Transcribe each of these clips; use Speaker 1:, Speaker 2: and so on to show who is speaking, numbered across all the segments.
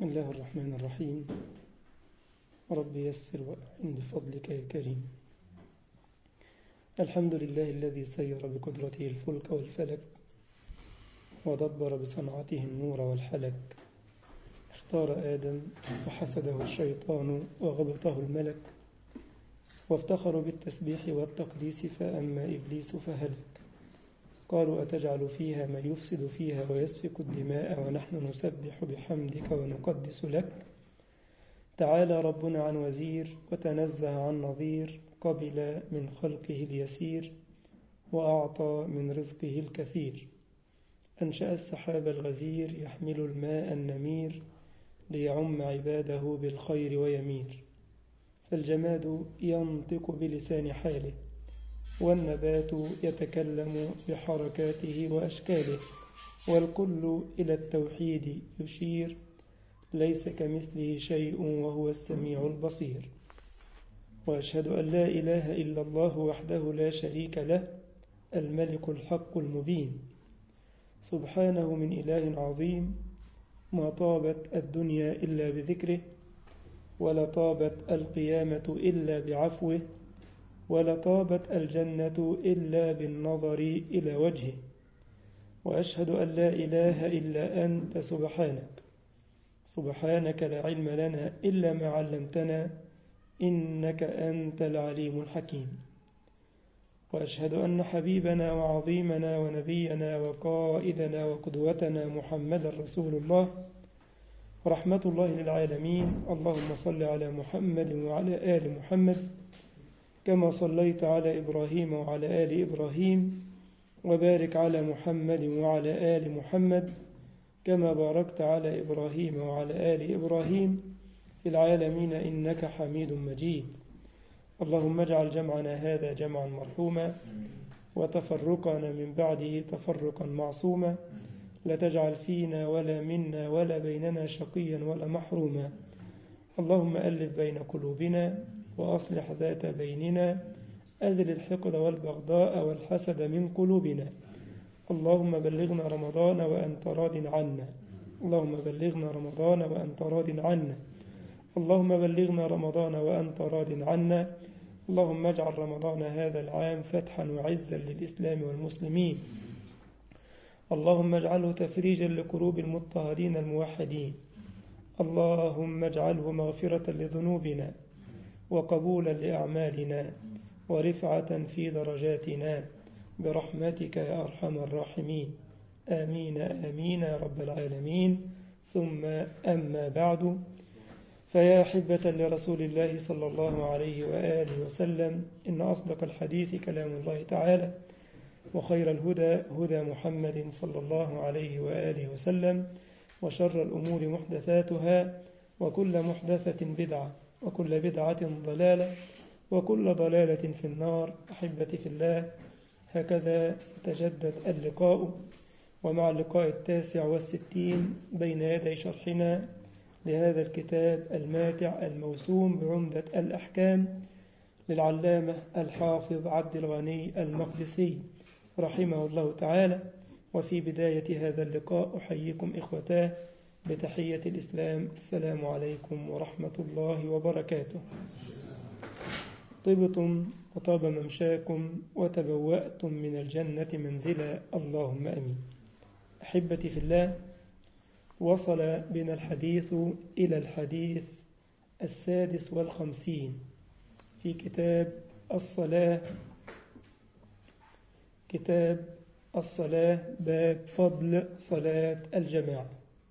Speaker 1: الله الرحمن الرحيم رب يسر وأعن بفضلك يا كريم الحمد لله الذي سير بقدرته الفلك والفلك ودبر بصنعته النور والحلك اختار آدم وحسده الشيطان وغبطه الملك وافتخروا بالتسبيح والتقديس فأما إبليس فهلك قالوا أتجعل فيها من يفسد فيها ويسفك الدماء ونحن نسبح بحمدك ونقدس لك تعالى ربنا عن وزير وتنزه عن نظير قبل من خلقه اليسير وأعطى من رزقه الكثير أنشأ السحاب الغزير يحمل الماء النمير ليعم عباده بالخير ويمير فالجماد ينطق بلسان حاله والنبات يتكلم بحركاته وأشكاله والكل إلى التوحيد يشير ليس كمثله شيء وهو السميع البصير وأشهد أن لا إله إلا الله وحده لا شريك له الملك الحق المبين سبحانه من إله عظيم ما طابت الدنيا إلا بذكره ولا طابت القيامة إلا بعفوه ولا طابت الجنة إلا بالنظر إلى وجهه وأشهد أن لا إله إلا أنت سبحانك سبحانك لا علم لنا إلا ما علمتنا إنك أنت العليم الحكيم وأشهد أن حبيبنا وعظيمنا ونبينا وقائدنا وقدوتنا محمد رسول الله رحمة الله للعالمين اللهم صل على محمد وعلى آل محمد كما صليت على إبراهيم وعلى آل إبراهيم وبارك على محمد وعلى آل محمد كما باركت على إبراهيم وعلى آل إبراهيم في العالمين إنك حميد مجيد اللهم اجعل جمعنا هذا جمعا مرحوما وتفرقنا من بعده تفرقا معصوما لا تجعل فينا ولا منا ولا بيننا شقيا ولا محروما اللهم ألف بين قلوبنا وأصلح ذات بيننا أزل الحقد والبغضاء والحسد من قلوبنا اللهم بلغنا رمضان وأنت راض عنا اللهم بلغنا رمضان وأنت راض عنا اللهم بلغنا رمضان وأنت راض عنا اللهم اجعل رمضان هذا العام فتحا وعزا للإسلام والمسلمين اللهم اجعله تفريجا لقلوب المضطهدين الموحدين اللهم اجعله مغفرة لذنوبنا وقبولا لأعمالنا ورفعة في درجاتنا برحمتك يا أرحم الراحمين آمين آمين يا رب العالمين ثم أما بعد فيا حبة لرسول الله صلى الله عليه وآله وسلم إن أصدق الحديث كلام الله تعالى وخير الهدى هدى محمد صلى الله عليه وآله وسلم وشر الأمور محدثاتها وكل محدثة بدعة وكل بدعة ضلالة وكل ضلالة في النار أحبتي في الله هكذا تجدد اللقاء ومع اللقاء التاسع والستين بين يدي شرحنا لهذا الكتاب الماتع الموسوم بعمدة الأحكام للعلامة الحافظ عبد الغني المقدسي رحمه الله تعالى وفي بداية هذا اللقاء أحييكم إخوتاه بتحية الإسلام السلام عليكم ورحمة الله وبركاته طبتم وطاب ممشاكم وتبوأتم من الجنة منزلا اللهم أمين أحبتي في الله وصل بنا الحديث إلى الحديث السادس والخمسين في كتاب الصلاة كتاب الصلاة باب فضل صلاة الجماعة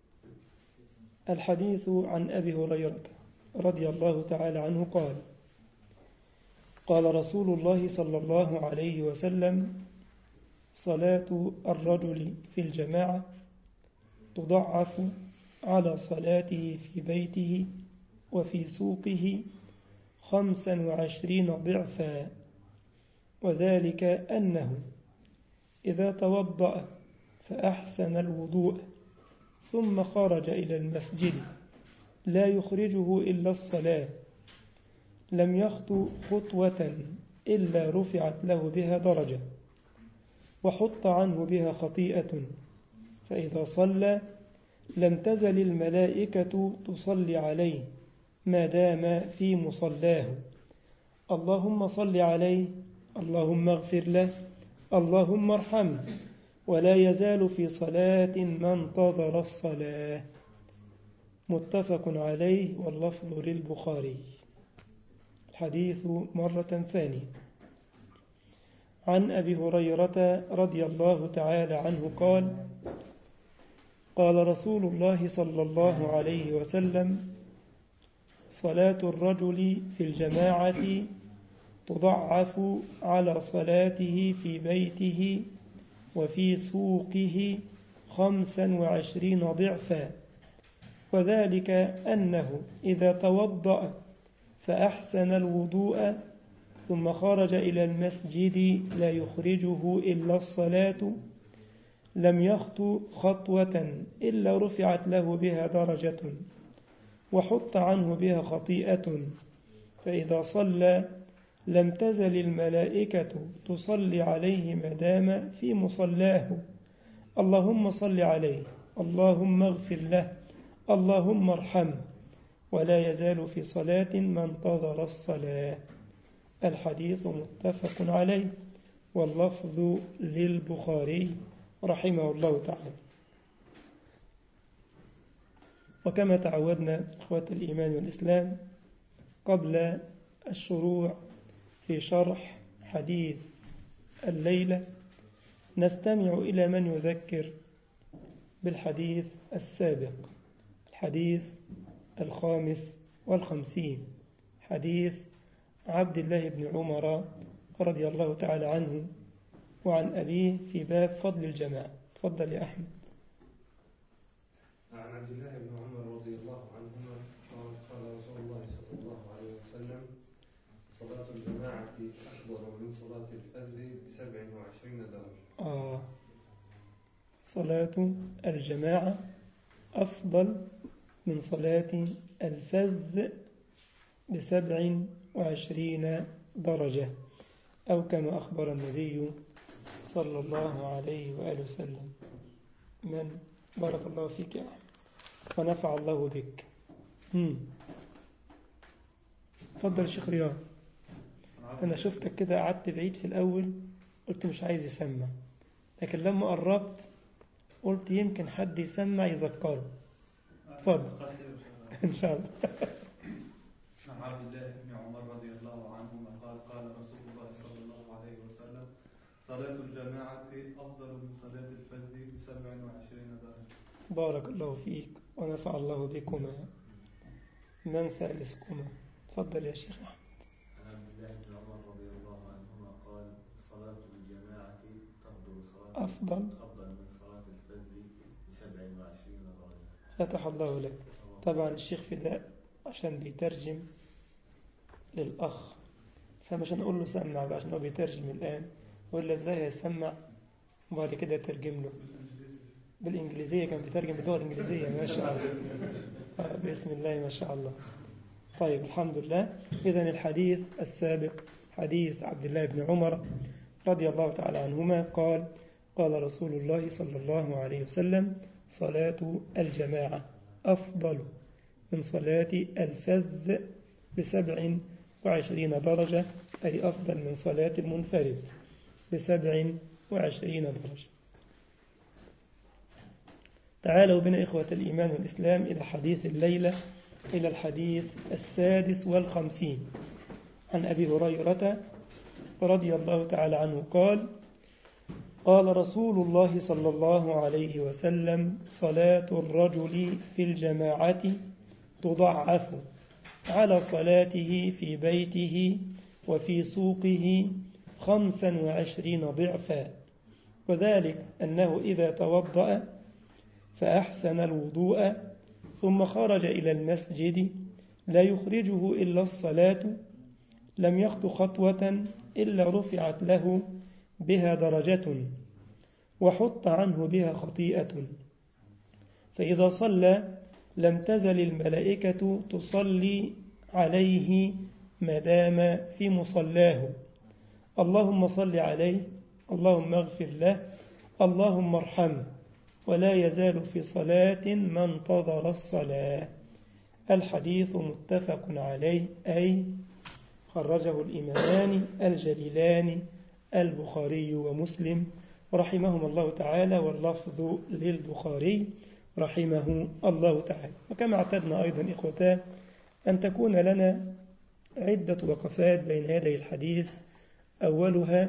Speaker 1: الحديث عن أبي هريرة رضي الله تعالى عنه قال قال رسول الله صلى الله عليه وسلم صلاة الرجل في الجماعة تضعف على صلاته في بيته وفي سوقه خمسا وعشرين ضعفا وذلك أنه إذا توضأ فأحسن الوضوء ثم خرج إلى المسجد لا يخرجه إلا الصلاة لم يخطو خطوة إلا رفعت له بها درجة وحط عنه بها خطيئة فإذا صلى لم تزل الملائكة تصلي عليه ما دام في مصلاه اللهم صل عليه اللهم اغفر له اللهم ارحمه ولا يزال في صلاة ما انتظر الصلاة متفق عليه واللفظ للبخاري الحديث مرة ثانية عن أبي هريرة رضي الله تعالى عنه قال قال رسول الله صلى الله عليه وسلم صلاة الرجل في الجماعة تضعف على صلاته في بيته وفي سوقه خمسا وعشرين ضعفا وذلك أنه إذا توضأ فأحسن الوضوء ثم خرج إلى المسجد لا يخرجه إلا الصلاة لم يخطو خطوة إلا رفعت له بها درجة وحط عنه بها خطيئة فإذا صلى لم تزل الملائكة تصلي عليه ما دام في مصلاه اللهم صل عليه اللهم اغفر له اللهم ارحمه ولا يزال في صلاة ما انتظر الصلاة الحديث متفق عليه واللفظ للبخاري رحمه الله تعالى وكما تعودنا إخوة الإيمان والإسلام قبل الشروع في شرح حديث الليلة نستمع إلى من يذكر بالحديث السابق الحديث الخامس والخمسين حديث عبد الله بن عمر رضي الله تعالى عنه وعن أبيه في باب فضل الجماعة تفضل يا أحمد
Speaker 2: عن عبد الله بن عمر رضي الله عنهما قال قال رسول الله صلى الله عليه وسلم صلاة الجماعة أفضل من صلاة الفجر بسبع وعشرين درجة
Speaker 1: آه صلاة الجماعة أفضل من صلاة الفذ بسبع وعشرين درجة أو كما أخبر النبي صلى الله عليه وآله وسلم من بارك الله فيك يا أحمد ونفع الله بك مم. تفضل شيخ رياض أنا شفتك كده قعدت بعيد في الأول قلت مش عايز يسمع لكن لما قربت قلت يمكن حد يسمع يذكره تفضل إن شاء الله
Speaker 3: عن عبد الله بن عمر رضي الله عنهما قال قال رسول الله صلى الله عليه وسلم صلاة الجماعة أفضل من صلاة الفجر بسبع وعشرين درجة
Speaker 1: بارك الله فيك ونفع الله بكما من ثالثكما تفضل يا شيخ أحمد
Speaker 4: عن عبد الله بن عمر رضي الله عنهما قال صلاة الجماعة تفضل صلاة
Speaker 1: أفضل
Speaker 4: أفضل من صلاة الفجر بسبع وعشرين درجة
Speaker 1: فتح الله لك طبعا الشيخ فداء عشان بيترجم للأخ فمش هنقول له سمع بقى عشان هو بيترجم الآن ولا ازاي هيسمع وبعد كده يترجم له بالإنجليزية كان بيترجم باللغة الإنجليزية ما شاء الله آه، بسم الله ما شاء الله طيب الحمد لله إذا الحديث السابق حديث عبد الله بن عمر رضي الله تعالى عنهما قال قال رسول الله صلى الله عليه وسلم صلاة الجماعة أفضل من صلاة الفذ بسبع وعشرين درجة أي أفضل من صلاة المنفرد بسبع وعشرين درجة تعالوا بنا إخوة الإيمان والإسلام إلى حديث الليلة إلى الحديث السادس والخمسين عن أبي هريرة رضي الله تعالى عنه قال قال رسول الله صلى الله عليه وسلم صلاة الرجل في الجماعة تضعف على صلاته في بيته وفي سوقه خمسا وعشرين ضعفا وذلك أنه إذا توضأ فأحسن الوضوء ثم خرج إلى المسجد لا يخرجه إلا الصلاة لم يخط خطوة إلا رفعت له بها درجة وحط عنه بها خطيئة فإذا صلى لم تزل الملائكة تصلي عليه ما دام في مصلاه اللهم صل عليه اللهم اغفر له اللهم ارحمه ولا يزال في صلاة ما انتظر الصلاة الحديث متفق عليه أي خرجه الإمامان الجليلان البخاري ومسلم رحمهم الله تعالى واللفظ للبخاري رحمه الله تعالى وكما اعتدنا أيضا إخوتاه أن تكون لنا عدة وقفات بين يدي الحديث أولها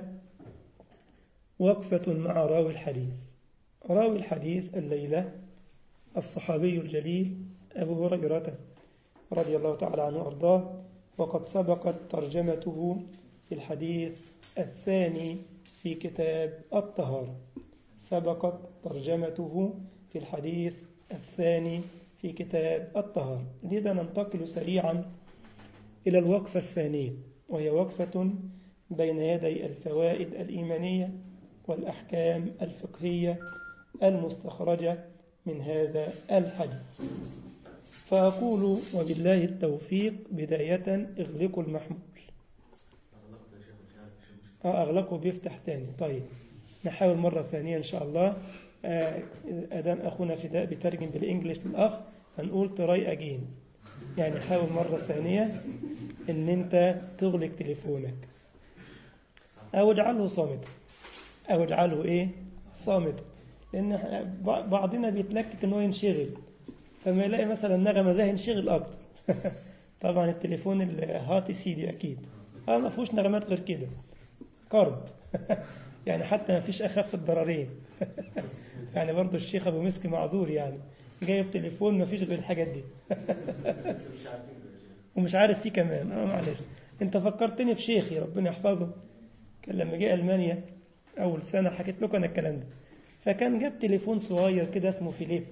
Speaker 1: وقفة مع راوي الحديث راوي الحديث الليلة الصحابي الجليل أبو هريرة رضي الله تعالى عنه وأرضاه وقد سبقت ترجمته في الحديث الثاني في كتاب الطهارة سبقت ترجمته في الحديث الثاني في كتاب الطهارة لذا ننتقل سريعا إلى الوقفة الثانية وهي وقفة بين يدي الفوائد الإيمانية والأحكام الفقهية المستخرجة من هذا الحديث فأقول وبالله التوفيق بداية اغلقوا المحمول
Speaker 4: أغلقت يا شيخ مش عارف شو المشكلة
Speaker 1: آه، أغلقه بيفتح تاني طيب نحاول مرة ثانية إن شاء الله آه، أدام أخونا فداء بيترجم بالإنجليش للأخ هنقول تراي أجين يعني حاول مرة ثانية إن أنت تغلق تليفونك أو اجعله صامت أو اجعله إيه صامت لأن ب- بعضنا بيتلكك إن هو ينشغل فما يلاقي مثلا نغمة زي ينشغل أكتر طبعا التليفون الهاتي سيدي أكيد اه ما فيهوش نغمات غير كده قرب يعني حتى ما فيش أخف الضررين يعني برضو الشيخ أبو مسك معذور يعني جايب تليفون ما فيش غير الحاجات دي
Speaker 4: مش عارفين يا شيخ
Speaker 1: ومش عارف فيه كمان اه معلش انت فكرتني بشيخي ربنا يحفظه كان لما جه ألمانيا أول سنة حكيت لكم أنا الكلام ده فكان جاب تليفون صغير كده اسمه فيليبس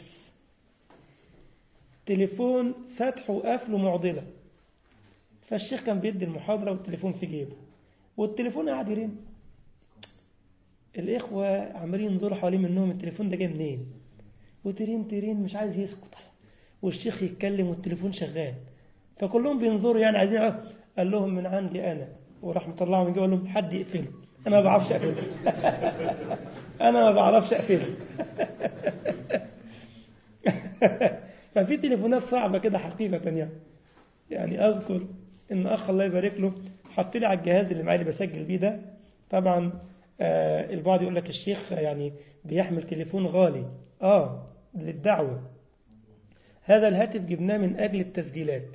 Speaker 1: تليفون فتحه وقفله معضلة فالشيخ كان بيدي المحاضرة والتليفون في جيبه والتليفون قاعد يرن الإخوة عمالين ينظروا حوالين منهم التليفون ده جاي منين وترين ترين مش عايز يسكت والشيخ يتكلم والتليفون شغال فكلهم بينظروا يعني عايزين يعرفوا. قال لهم من عندي أنا وراح مطلعه من جوه قال لهم حد يقفله أنا ما بعرفش أقفله أنا ما بعرفش أقفله ففي تليفونات صعبة كده حقيقة يعني يعني أذكر إن أخ الله يبارك له حط لي على الجهاز اللي معايا اللي بسجل بيه ده طبعا آه البعض يقول لك الشيخ يعني بيحمل تليفون غالي آه للدعوة هذا الهاتف جبناه من أجل التسجيلات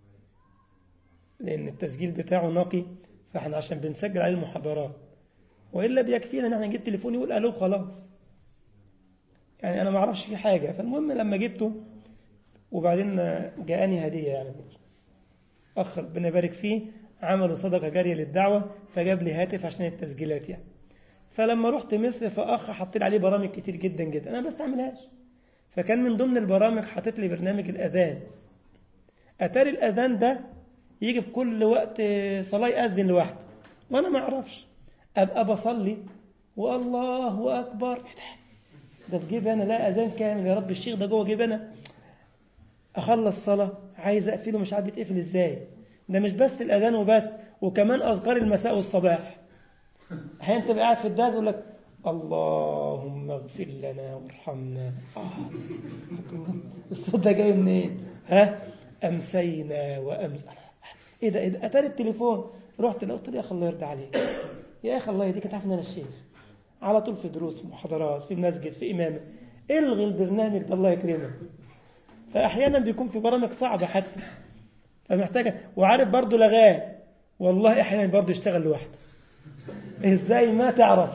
Speaker 1: لأن التسجيل بتاعه نقي فاحنا عشان بنسجل عليه المحاضرات وإلا بيكفينا إن احنا نجيب تليفون يقول ألو خلاص يعني أنا ما أعرفش فيه حاجة فالمهم لما جبته وبعدين جاءني هدية يعني أخ ربنا يبارك فيه عملوا صدقة جارية للدعوة فجاب لي هاتف عشان التسجيلات يعني فلما رحت مصر فأخ حط لي عليه برامج كتير جدا جدا أنا ما بستعملهاش فكان من ضمن البرامج حاطط لي برنامج الأذان أتاري الأذان ده يجي في كل وقت صلاة يأذن لوحده وأنا ما أعرفش أبقى بصلي والله أكبر إيه ده ده في جيبي أنا لا أذان كامل يا رب الشيخ ده جوه جيبي أنا أخلص صلاة عايز أقفله مش عارف يتقفل إزاي ده مش بس الأذان وبس وكمان أذكار المساء والصباح أحيانا تبقى قاعد في الدرس يقول لك اللهم اغفر لنا وارحمنا آه. الصوت ده جاي منين ها أمسينا وأمس إيه ده إيه ده أتاري التليفون رحت قلت له يا أخي الله يرضى عليك يا أخي الله يهديك تعرف إن أنا الشيخ على طول في دروس محاضرات في مسجد في إمامة الغي البرنامج ده الله يكرمك فأحيانا بيكون في برامج صعبة حتى فمحتاجة وعارف برضه لغاه والله أحيانا برضه يشتغل لوحده إزاي ما تعرفش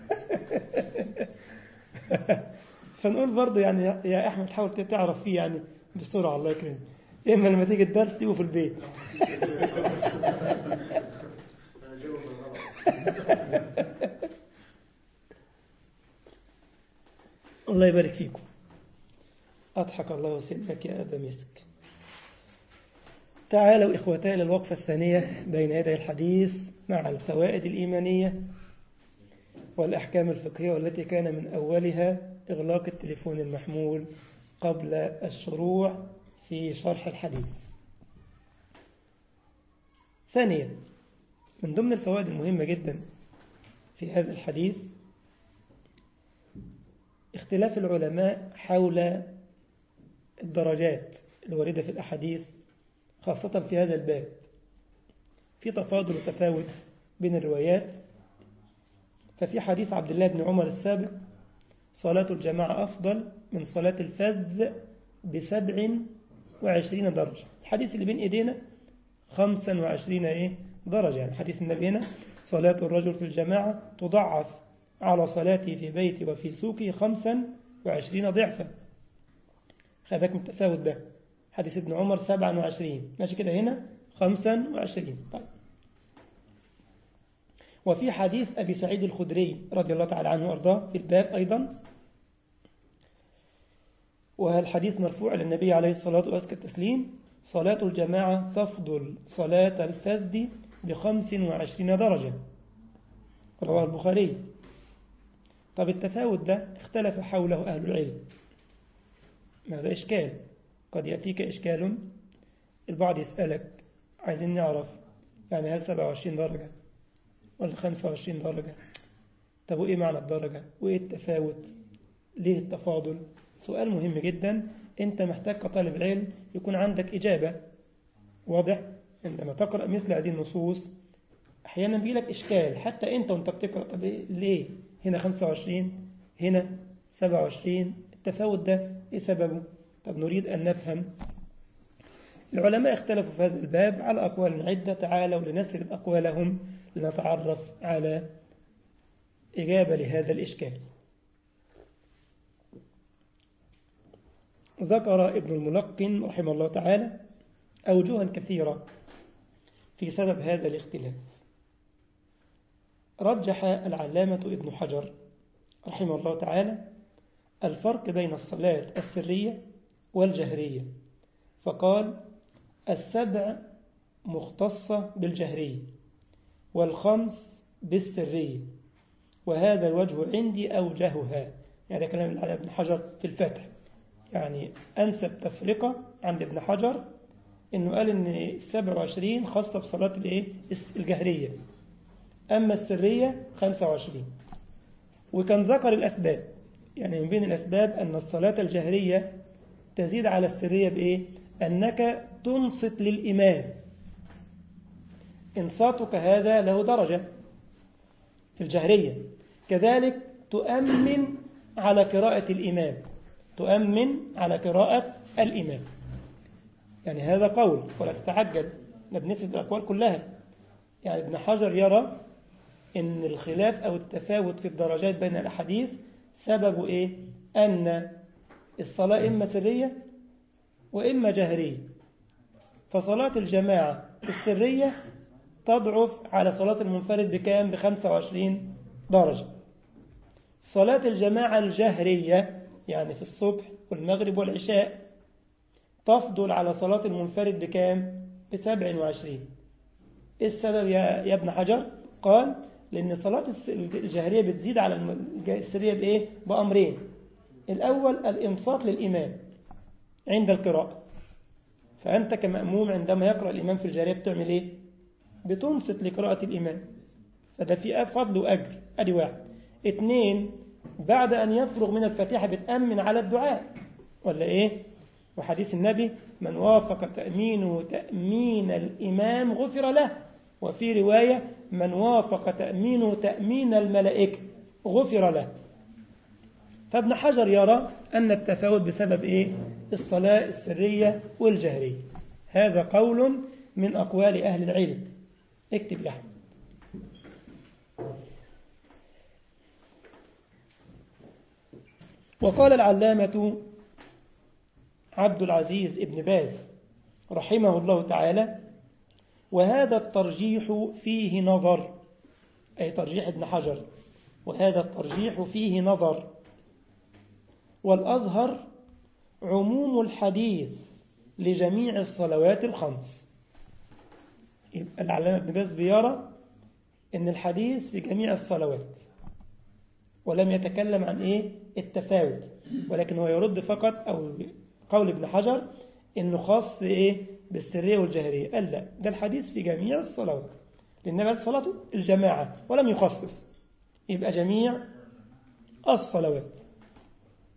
Speaker 1: فنقول برضه يعني يا أحمد حاول تعرف فيه يعني بسرعة الله يكرمك إما لما تيجي الدرس تيجوا في البيت
Speaker 4: أنا جاوب بالغلط
Speaker 1: الله يبارك فيكم أضحك الله سنك يا أبا مسك تعالوا إخوتي إلى الوقفة الثانية بين يدي الحديث مع الفوائد الإيمانية والأحكام الفقهية والتي كان من أولها إغلاق التليفون المحمول قبل الشروع في شرح الحديث ثانيا من ضمن الفوائد المهمة جدا في هذا الحديث اختلاف العلماء حول الدرجات الواردة في الأحاديث خاصة في هذا الباب في تفاضل وتفاوت بين الروايات ففي حديث عبد الله بن عمر السابق صلاة الجماعة أفضل من صلاة الفذ بسبع وعشرين درجة الحديث اللي بين إيدينا خمسا وعشرين إيه درجة يعني حديث النبي هنا صلاة الرجل في الجماعة تضعف على صلاته في بيته وفي سوقه خمسا وعشرين ضعفا خذك من التفاوت ده حديث ابن عمر سبعا وعشرين ماشي كده هنا خمسا وعشرين طيب وفي حديث أبي سعيد الخدري رضي الله تعالى عنه وأرضاه في الباب أيضا والحديث مرفوع للنبي عليه الصلاة والتسليم صلاة الجماعة تفضل صلاة الفذ بخمس وعشرين درجة رواه البخاري طب التفاوت ده اختلف حوله أهل العلم ماذا إشكال قد يأتيك إشكال البعض يسألك عايزين نعرف يعني هل 27 درجة ولا 25 درجة طب وإيه معنى الدرجة وإيه التفاوت ليه التفاضل سؤال مهم جدا أنت محتاج كطالب علم يكون عندك إجابة واضح عندما تقرأ مثل هذه النصوص أحيانا بيلك إشكال حتى أنت وأنت بتقرأ طب ليه هنا 25 هنا 27 التفاوت ده إيه سببه طب نريد أن نفهم العلماء اختلفوا في هذا الباب على أقوال عدة تعالوا لنسرد أقوالهم لنتعرف على إجابة لهذا الإشكال ذكر ابن الملقن رحمه الله تعالى أوجها كثيرة في سبب هذا الاختلاف رجح العلامة ابن حجر رحمه الله تعالى الفرق بين الصلاة السرية والجهرية فقال السبع مختصة بالجهرية والخمس بالسرية وهذا الوجه عندي أوجهها يعني كلام على ابن حجر في الفتح يعني أنسب تفرقة عند ابن حجر إنه قال إن السبع وعشرين خاصة بصلاة الإيه الجهرية أما السرية خمسة وعشرين وكان ذكر الأسباب يعني من بين الأسباب أن الصلاة الجهرية تزيد على السرية بإيه أنك تنصت للإمام إنصاتك هذا له درجة في الجهرية كذلك تؤمن على قراءة الإمام تؤمن على قراءة الإمام يعني هذا قول ولا تتعجل بنسبة الأقوال كلها يعني ابن حجر يرى أن الخلاف أو التفاوت في الدرجات بين الأحاديث سبب إيه أن الصلاة إما سرية وإما جهرية فصلاة الجماعة السرية تضعف على صلاة المنفرد بكام بخمسة وعشرين درجة صلاة الجماعة الجهرية يعني في الصبح والمغرب والعشاء تفضل على صلاة المنفرد بكام بسبع وعشرين إيه السبب يا, يا ابن حجر قال لأن صلاة الجهرية بتزيد على السرية بإيه بأمرين الأول الإنصات للإمام عند القراءة فأنت كمأموم عندما يقرأ الإمام في الجهرية بتعمل إيه بتنصت لقراءة الإمام فده في فضل وأجر أدي واحد اثنين بعد أن يفرغ من الفاتحة بتأمن على الدعاء ولا إيه وحديث النبي من وافق تأمينه تأمين الإمام غفر له وفي رواية من وافق تأمينه تأمين الملائكة غفر له فابن حجر يرى أن التفاوت بسبب إيه الصلاة السرية والجهرية هذا قول من أقوال أهل العلم اكتب يا أحمد وقال العلامة عبد العزيز ابن باز رحمه الله تعالى وهذا الترجيح فيه نظر أي ترجيح ابن حجر وهذا الترجيح فيه نظر والأظهر عموم الحديث لجميع الصلوات الخمس يبقى العلامة ابن باز بيرى أن الحديث في جميع الصلوات ولم يتكلم عن إيه التفاوت ولكن هو يرد فقط أو قول ابن حجر أنه خاص إيه بالسرية والجهرية قال لا ده الحديث في جميع الصلوات لأن الصلاة الجماعة ولم يخصص يبقى جميع الصلوات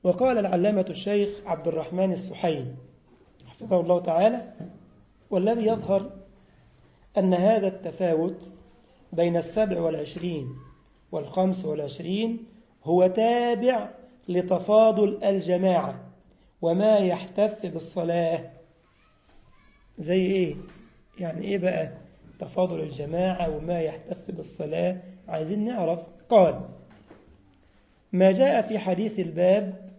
Speaker 1: وقال العلامة الشيخ عبد الرحمن السحيم حفظه الله تعالى والذي يظهر أن هذا التفاوت بين السبع والعشرين والخمس والعشرين هو تابع لتفاضل الجماعة وما يحتف بالصلاة زي إيه؟ يعني إيه بقى تفاضل الجماعة وما يحتف بالصلاة عايزين نعرف قال ما جاء في حديث الباب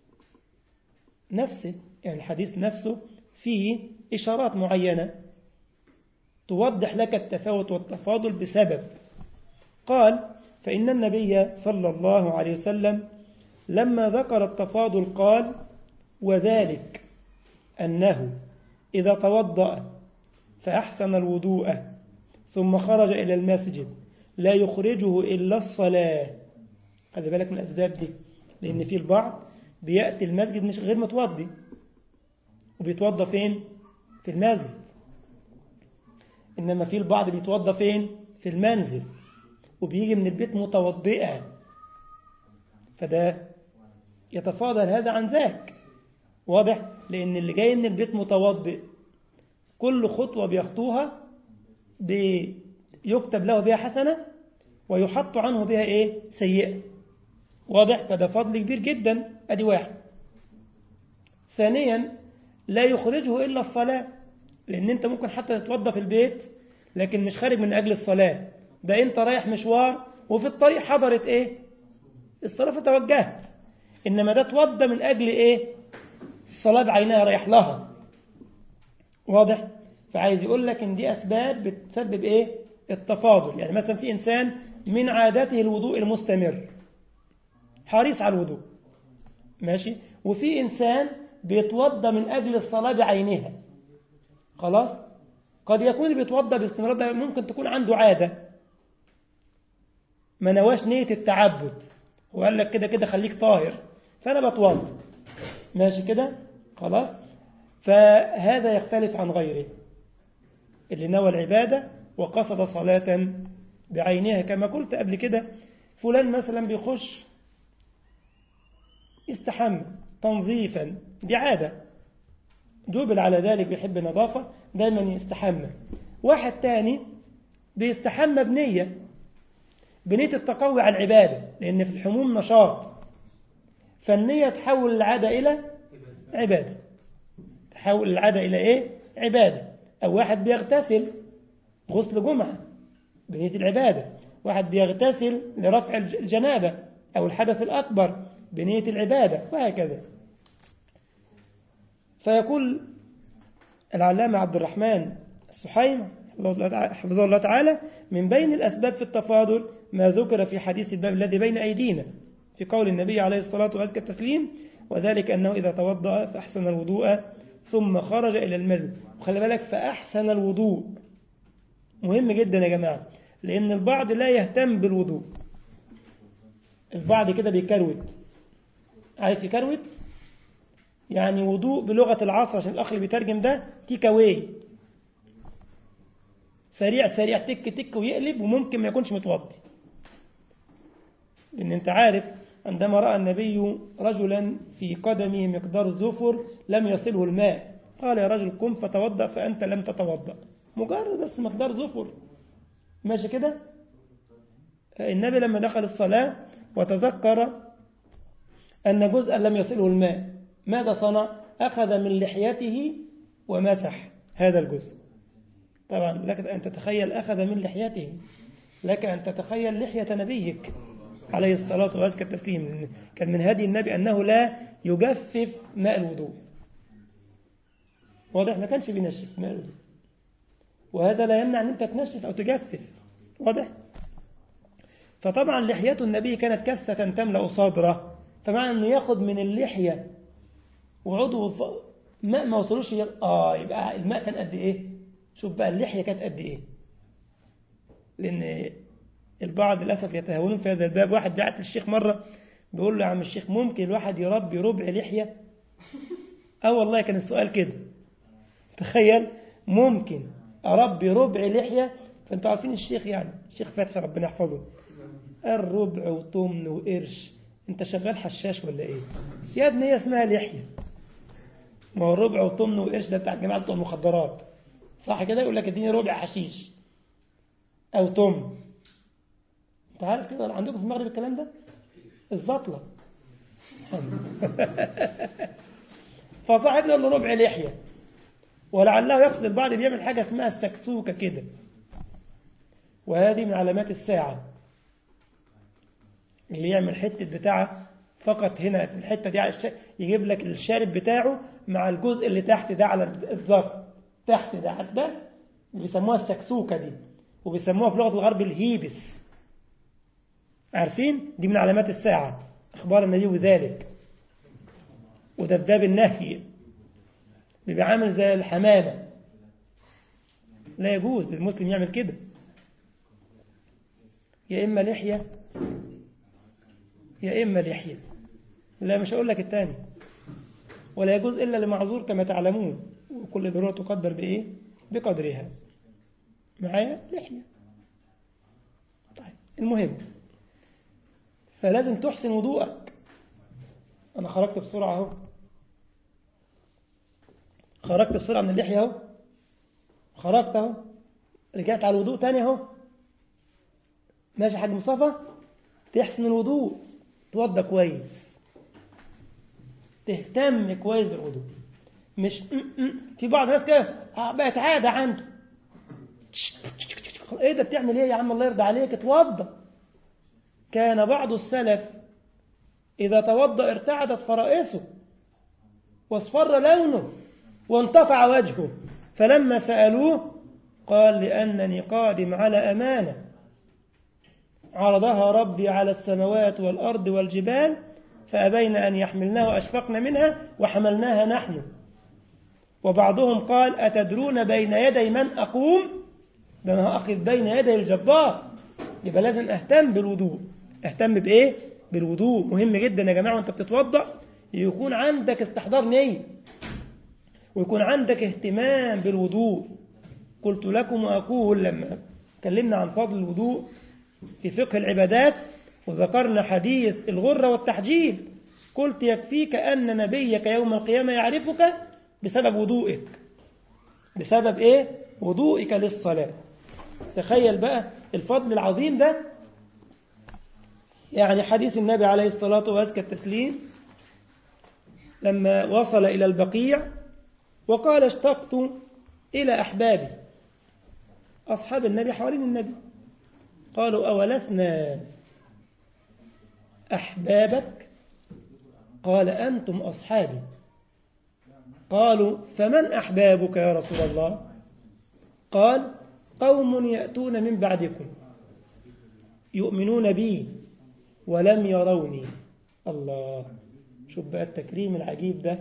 Speaker 1: نفسه يعني الحديث نفسه فيه إشارات معينة توضح لك التفاوت والتفاضل بسبب قال فإن النبي صلى الله عليه وسلم لما ذكر التفاضل قال وذلك أنه إذا توضأ فأحسن الوضوء ثم خرج إلى المسجد لا يخرجه إلا الصلاة خلي بالك من الأسباب دي لأن في البعض بيأتي المسجد مش غير متوضي وبيتوضى فين في المسجد إنما في البعض بيتوضى فين في المنزل وبيجي من البيت متوضئا فده يتفاضل هذا عن ذاك واضح لأن اللي جاي من البيت متوضئ كل خطوة بيخطوها يكتب له بها حسنة ويحط عنه بها إيه سيئة واضح فده فضل كبير جدا أدي واحد ثانيا لا يخرجه إلا الصلاة لأن أنت ممكن حتى تتوضى في البيت لكن مش خارج من أجل الصلاة ده أنت رايح مشوار وفي الطريق حضرت إيه الصلاة فتوجهت إنما ده توضى من أجل إيه الصلاة بعينها رايح لها واضح فعايز يقول لك إن دي أسباب بتسبب إيه التفاضل يعني مثلا في إنسان من عادته الوضوء المستمر حريص على الوضوء ماشي وفي إنسان بيتوضى من أجل الصلاة بعينها خلاص قد يكون اللي بيتوضى باستمرار ده ممكن تكون عنده عادة ما نواش نية التعبد وقال لك كده كده خليك طاهر فأنا بتوضى ماشي كده خلاص فهذا يختلف عن غيره اللي نوى العبادة وقصد صلاة بعينها كما قلت قبل كده فلان مثلا بيخش يستحمى تنظيفا دي عادة جبل على ذلك بيحب النظافة دايما يستحمى واحد تاني بيستحمى بنية بنية التقوي على العبادة لأن في الحموم نشاط فالنية تحول العادة إلى عبادة تحول العادة إلى إيه؟ عبادة أو واحد بيغتسل غسل جمعة بنية العبادة واحد بيغتسل لرفع الجنابة أو الحدث الأكبر بنية العبادة وهكذا فيقول العلامة عبد الرحمن السحيم حفظه الله تعالى من بين الأسباب في التفاضل ما ذكر في حديث الباب الذي بين أيدينا في قول النبي عليه الصلاة وأزكى التسليم وذلك أنه إذا توضأ فأحسن الوضوء ثم خرج إلى المسجد وخلي بالك فأحسن الوضوء مهم جدا يا جماعة لأن البعض لا يهتم بالوضوء البعض كده بيكروت عارف يكروت يعني وضوء بلغة العصر عشان الأخ اللي بيترجم ده تيك اواي سريع سريع تك تك ويقلب وممكن ما يكونش متوضي لأن أنت عارف عندما رأى النبي رجلا في قدمه مقدار الزفر لم يصله الماء قال يا رجل قم فتوضأ فأنت لم تتوضأ مجرد بس مقدار زفر ماشي كده النبي لما دخل الصلاة وتذكر أن جزءا لم يصله الماء ماذا صنع أخذ من لحيته ومسح هذا الجزء طبعا لك أن تتخيل أخذ من لحيته لك أن تتخيل لحية نبيك عليه الصلاة وأزكى التسليم كان من هدي النبي أنه لا يجفف ماء الوضوء واضح ما كانش بينشف ماء الوضوء وهذا لا يمنع أن أنت تنشف أو تجفف واضح فطبعا لحية النبي كانت كثة تملأ صدره فمعنى أنه ياخد من اللحية وعضو ف... ماء ما وصلوش ي... آه يبقى الماء كان قد إيه شوف بقى اللحية كانت قد إيه لأن البعض للأسف يتهاونون في هذا الباب واحد بعت للشيخ مرة بيقول له يا عم الشيخ ممكن الواحد يربي ربع لحية اه والله كان السؤال كده تخيل ممكن أربي ربع لحية فانتوا عارفين الشيخ يعني الشيخ فتحي ربنا يحفظه الربع وطمن وقرش انت شغال حشاش ولا ايه يا ابني هي اسمها لحية ما هو الربع والطمن والقرش ده بتاع الجماعة بتوع المخدرات صح كده يقول لك اديني ربع حشيش او طمن انت عارف كده عندكم في المغرب الكلام ده الزطلة فصاحبنا له ربع لحية ولعله يقصد البعض بيعمل حاجة اسمها السكسوكة كده وهذه من علامات الساعة اللي يعمل حتة بتاعه فقط هنا في الحتة دي على الش- يجيب لك الشارب بتاعه مع الجزء اللي تحت ده على الظهر تحت ده عارف ده اللي بيسموها السكسوكة دي وبيسموها في لغة الغرب الهيبس عارفين دي من علامات الساعة أخبار النبي بذلك ودبداب النهي بيبقى عامل زي الحمامة لا يجوز للمسلم يعمل كده يا إما لحية يا إما لحية لا مش هقول لك الثاني ولا يجوز إلا لمعذور كما تعلمون وكل ضرورة تقدر بإيه بقدرها معايا لحية طيب المهم فلازم تحسن وضوءك أنا خرجت بسرعة أهو خرجت بسرعة من اللحية أهو خرجت أهو رجعت على الوضوء تاني أهو ماشي حاج مصطفى تحسن الوضوء توضى كويس تهتم كويس بالوضوء مش م- م- في بعض الناس كده بقت عادة عنده ايه ده بتعمل ايه يا عم الله يرضى عليك اتوضى كان بعض السلف إذا توضأ ارتعدت فرائسه واصفر لونه وانتفع وجهه فلما سألوه قال لأنني قادم على أمانة عرضها ربي على السماوات والأرض والجبال فأبين أن يحملناها وأشفقن منها وحملناها نحن وبعضهم قال أتدرون بين يدي من أقوم ده أنا هأخذ بين يدي الجبار يبقى لازم أهتم بالوضوء أهتم بإيه؟ بالوضوء مهم جدا يا جماعة وأنت بتتوضأ يكون عندك استحضار نية ويكون عندك اهتمام بالوضوء قلت لكم وأقول لما تكلمنا عن فضل الوضوء في فقه العبادات وذكرنا حديث الغرة والتحجيل قلت يكفيك أن نبيك يوم القيامة يعرفك بسبب وضوئك بسبب إيه؟ وضوئك للصلاة تخيل بقى الفضل العظيم ده يعني حديث النبي عليه الصلاة وأزكى التسليم لما وصل إلى البقيع وقال اشتقت إلى أحبابي أصحاب النبي حوالين النبي قالوا أولسنا أحبابك قال أنتم أصحابي قالوا فمن أحبابك يا رسول الله قال قوم يأتون من بعدكم يؤمنون بي ولم يروني الله شوف بقى التكريم العجيب ده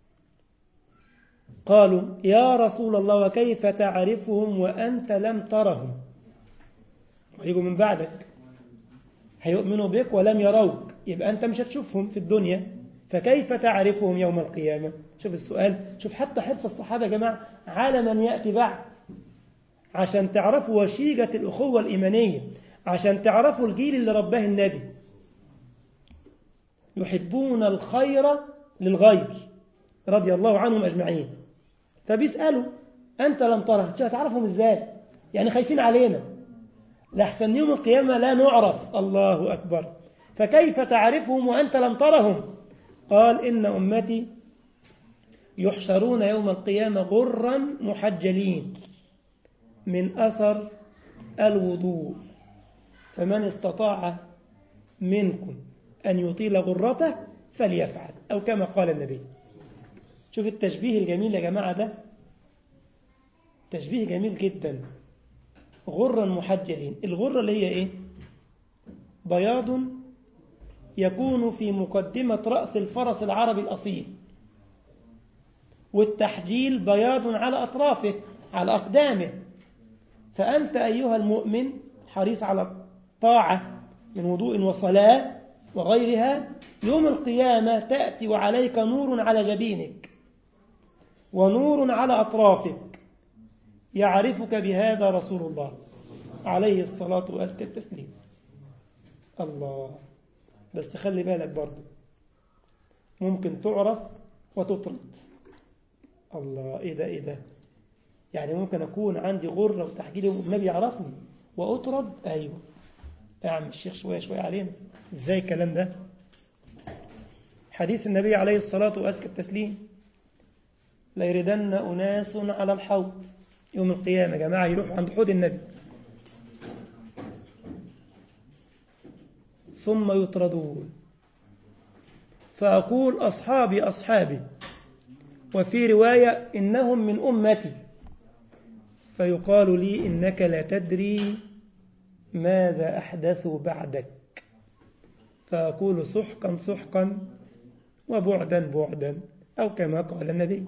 Speaker 1: قالوا يا رسول الله وكيف تعرفهم وأنت لم ترهم ويجوا من بعدك هيؤمنوا بك ولم يروك يبقى أنت مش هتشوفهم في الدنيا فكيف تعرفهم يوم القيامة شوف السؤال شوف حتى حرص الصحابة يا جماعة على من يأتي بعد عشان تعرفوا وشيجة الأخوة الإيمانية عشان تعرفوا الجيل اللي رباه النبي يحبون الخير للغير رضي الله عنهم أجمعين فبيسألوا أنت لم تره هتعرفهم إزاي يعني خايفين علينا لحسن يوم القيامة لا نعرف الله أكبر فكيف تعرفهم وأنت لم ترهم قال إن أمتي يحشرون يوم القيامة غرا محجلين من أثر الوضوء فمن استطاع منكم أن يطيل غرته فليفعل أو كما قال النبي شوف التشبيه الجميل يا جماعة ده تشبيه جميل جدا غرا محجلين الغرة اللي هي إيه بياض يكون في مقدمة رأس الفرس العربي الأصيل والتحجيل بياض على أطرافه على أقدامه فأنت أيها المؤمن حريص على طاعة من وضوء وصلاة وغيرها يوم القيامة تأتي وعليك نور على جبينك ونور على أطرافك يعرفك بهذا رسول الله عليه الصلاة والسلام التسليم الله بس خلي بالك برضه ممكن تعرف وتطرد الله ايه ده ايه ده يعني ممكن اكون عندي غرة وتحجيلي والنبي يعرفني واطرد ايوه اعمل الشيخ شوية شوية علينا ازاي الكلام ده حديث النبي عليه الصلاة وأزكى التسليم ليردن أناس على الحوض يوم القيامة يا جماعة يروحوا عند حوض النبي ثم يطردون فأقول أصحابي أصحابي وفي رواية إنهم من أمتي فيقال لي إنك لا تدري ماذا أحدثوا بعدك فأقول سحقا سحقا وبعدا بعدا أو كما قال النبي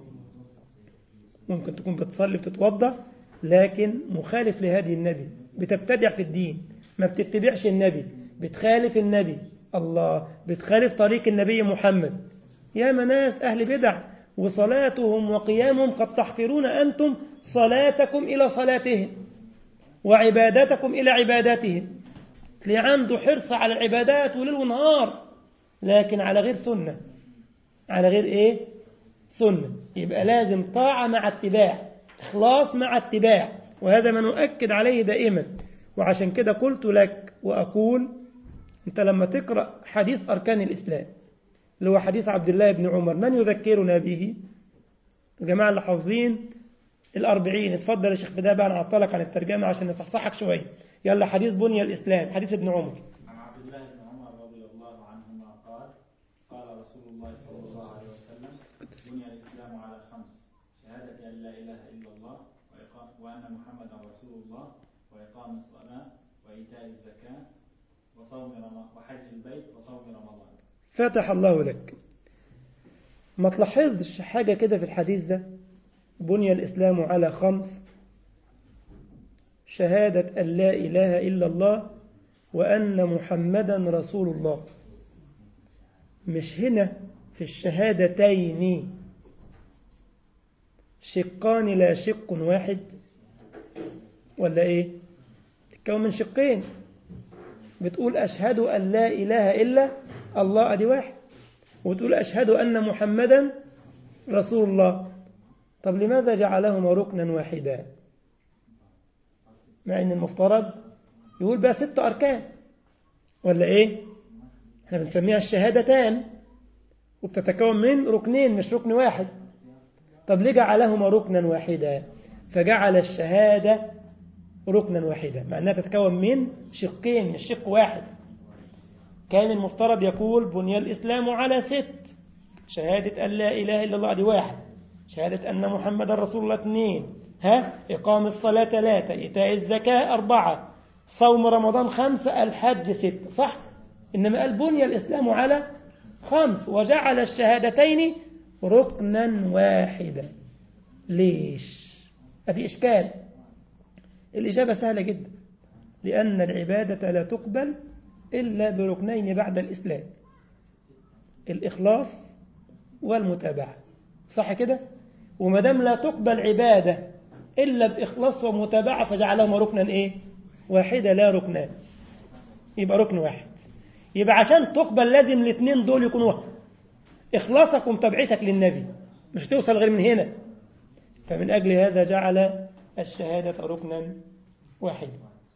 Speaker 1: ممكن تكون بتصلي بتتوضا لكن مخالف لهدي النبي بتبتدع في الدين ما بتتبعش النبي بتخالف النبي الله بتخالف طريق النبي محمد يا مناس أهل بدع وصلاتهم وقيامهم قد تحقرون أنتم صلاتكم إلى صلاتهم وعبادتكم إلى عباداتهم تلاقي عنده حرص على العبادات وليل ونهار لكن على غير سنة على غير إيه سنة يبقى لازم طاعة مع اتباع إخلاص مع اتباع وهذا ما نؤكد عليه دائما وعشان كده قلت لك وأقول أنت لما تقرأ حديث أركان الإسلام اللي هو حديث عبد الله بن عمر من يذكرنا به الجماعة اللي حافظين الأربعين اتفضل يا شيخ بداية بقى أنا أعطلك عن الترجمة عشان نصحصحك شوية يلا حديث بني الإسلام حديث ابن عمر
Speaker 4: عن عبد الله بن عمر رضي الله عنهما قال قال رسول الله صلى الله عليه وسلم بني الإسلام على خمس شهادة أن لا إله إلا الله وإقام وأن محمدا رسول الله وإقام الصلاة وإيتاء الزكاة وصوم رمضان وحج البيت وصوم رمضان
Speaker 1: فتح الله لك ما تلاحظش حاجة كده في الحديث ده بني الإسلام على خمس شهادة أن لا إله إلا الله وأن محمدا رسول الله مش هنا في الشهادتين شقان لا شق واحد ولا إيه تتكون من شقين بتقول أشهد أن لا إله إلا الله أدي واحد وتقول أشهد أن محمدا رسول الله طب لماذا جعلهما ركنا واحدا مع أن المفترض يقول بقى ست أركان ولا إيه احنا بنسميها الشهادتان وبتتكون من ركنين مش ركن واحد طب ليه جعلهما ركنا واحدا فجعل الشهادة ركنا واحدا مع أنها تتكون من شقين مش شق واحد كان المفترض يقول بني الإسلام على ست شهادة أن لا إله إلا الله دي واحد شهادة أن محمد رسول الله اثنين ها إقام الصلاة ثلاثة إيتاء الزكاة أربعة صوم رمضان خمسة الحج ستة صح إنما قال بني الإسلام على خمس وجعل الشهادتين ركنا واحدا ليش هذه إشكال الإجابة سهلة جدا لأن العبادة لا تقبل إلا بركنين بعد الإسلام الإخلاص والمتابعة صح كده وما دام لا تقبل عبادة إلا بإخلاص ومتابعة فجعلهما ركنا إيه واحدة لا ركنان يبقى ركن واحد يبقى عشان تقبل لازم الاثنين دول يكونوا إخلاصك ومتابعتك للنبي مش توصل غير من هنا فمن أجل هذا جعل الشهادة ركنا واحدا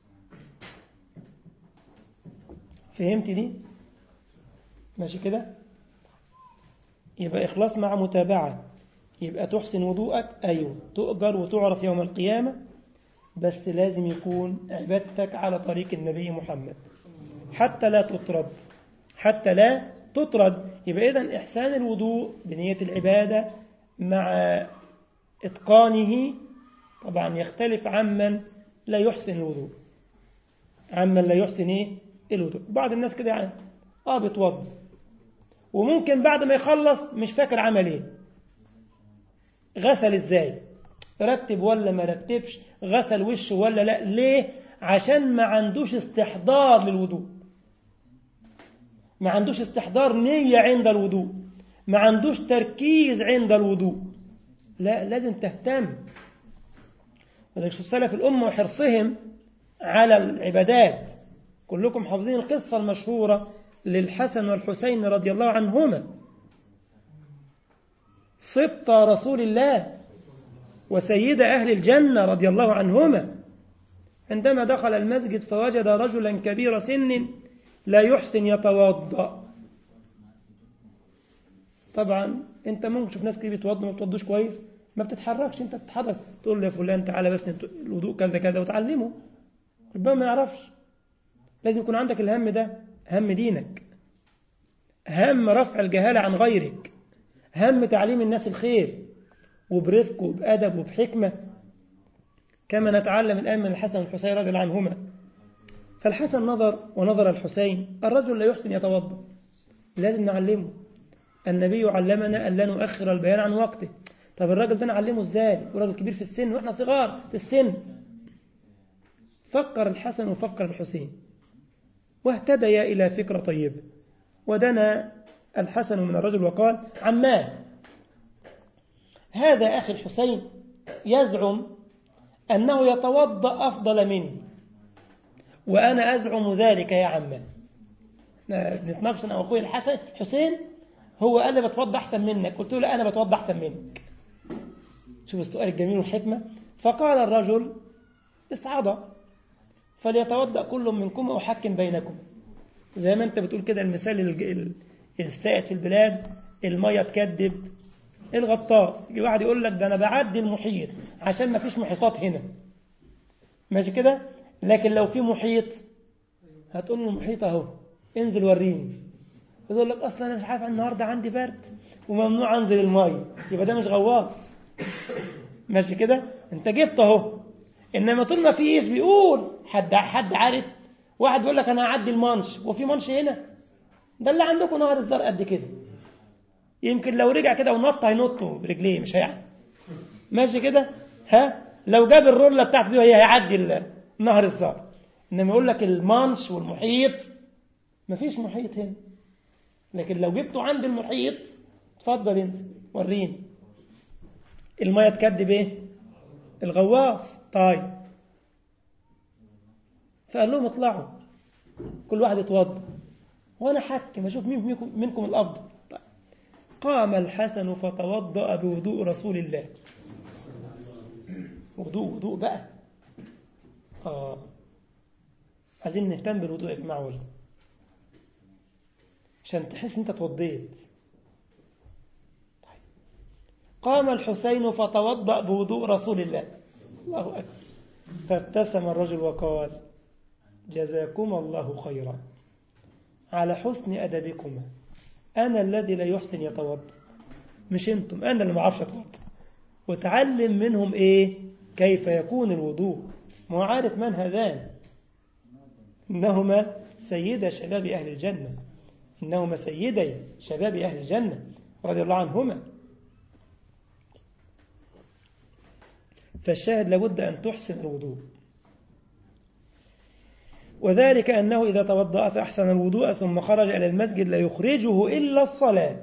Speaker 1: فهمت دي ماشي كده يبقى إخلاص مع متابعة يبقى تحسن وضوءك أيوة تؤجر وتعرف يوم القيامة بس لازم يكون عبادتك على طريق النبي محمد حتى لا تطرد حتى لا تطرد يبقى إذن إحسان الوضوء بنية العبادة مع إتقانه طبعا يختلف عمن لا يحسن الوضوء عمن لا يحسن إيه الوضوء بعض الناس كده يعني آه بتوضى وممكن بعد ما يخلص مش فاكر عمل ايه غسل ازاي رتب ولا ما رتبش غسل وشه ولا لا ليه عشان ما عندوش استحضار للوضوء ما عندوش استحضار نية عند الوضوء ما عندوش تركيز عند الوضوء لا لازم تهتم ولذلك سلف الأمة وحرصهم على العبادات كلكم حافظين القصة المشهورة للحسن والحسين رضي الله عنهما صبط رسول الله وسيد أهل الجنة رضي الله عنهما عندما دخل المسجد فوجد رجلا كبير سن لا يحسن يتوضأ طبعا انت ممكن تشوف ناس كتير بيتوضوا ما بتوضوش كويس ما بتتحركش انت بتتحرك تقول له يا فلان تعالى بس الوضوء كذا كذا وتعلمه ربما ما يعرفش لازم يكون عندك الهم ده هم دينك هم رفع الجهالة عن غيرك هم تعليم الناس الخير وبرفق وبأدب وبحكمة كما نتعلم الآن من الحسن والحسين رضي الله عنهما فالحسن نظر ونظر الحسين الرجل لا يحسن يتوضا لازم نعلمه النبي علمنا أن لا نؤخر البيان عن وقته طب الراجل ده نعلمه ازاي وراجل كبير في السن واحنا صغار في السن فكر الحسن وفكر الحسين واهتديا إلى فكرة طيبة ودنا الحسن من الرجل وقال عمان هذا أخي الحسين يزعم أنه يتوضأ أفضل مني وأنا أزعم ذلك يا عمان نتناقش أنا وأخوي الحسن حسين هو قال لي بتوضأ أحسن منك قلت له لا أنا بتوضأ أحسن منك شوف السؤال الجميل والحكمة فقال الرجل اصعد فليتوضأ كل منكم وأحكم بينكم زي ما أنت بتقول كده المثال السائد في البلاد المية تكذب الغطاس يجي واحد يقول لك ده أنا بعدي المحيط عشان ما فيش محيطات هنا ماشي كده لكن لو في محيط هتقول له محيط أهو انزل وريني يقول لك أصلا أنا مش عارف النهاردة عندي برد وممنوع أنزل المية يبقى ده مش غواص ماشي كده انت جبت اهو انما طول ما فيش بيقول حد حد عارف واحد بيقول لك انا هعدي المانش وفي مانش هنا ده اللي عندكم نهر الزر قد كده يمكن لو رجع كده ونط هينطوا برجليه مش هيعدي ماشي كده ها لو جاب الرولة بتاعته دي هي هيعدي نهر الزر انما يقول لك المانش والمحيط مفيش محيط هنا لكن لو جبته عند المحيط اتفضل انت وريني المية تكدب ايه الغواص طيب فقال لهم اطلعوا كل واحد يتوضا وانا حكم اشوف مين منكم, منكم الافضل طيب. قام الحسن فتوضا بوضوء رسول الله وضوء وضوء بقى اه عايزين نهتم بالوضوء يا جماعه والله عشان تحس انت توضيت قام الحسين فتوضأ بوضوء رسول الله الله أكبر فابتسم الرجل وقال جزاكم الله خيرا على حسن أدبكما أنا الذي لا يحسن يتوضأ مش أنتم أنا اللي ما اعرفش أتوضأ وتعلم منهم إيه كيف يكون الوضوء ما هو عارف من هذان إنهما سيد شباب أهل الجنة إنهما سيدي شباب أهل الجنة رضي الله عنهما فالشاهد لابد أن تحسن الوضوء وذلك أنه إذا توضأ فأحسن الوضوء ثم خرج إلى المسجد لا يخرجه إلا الصلاة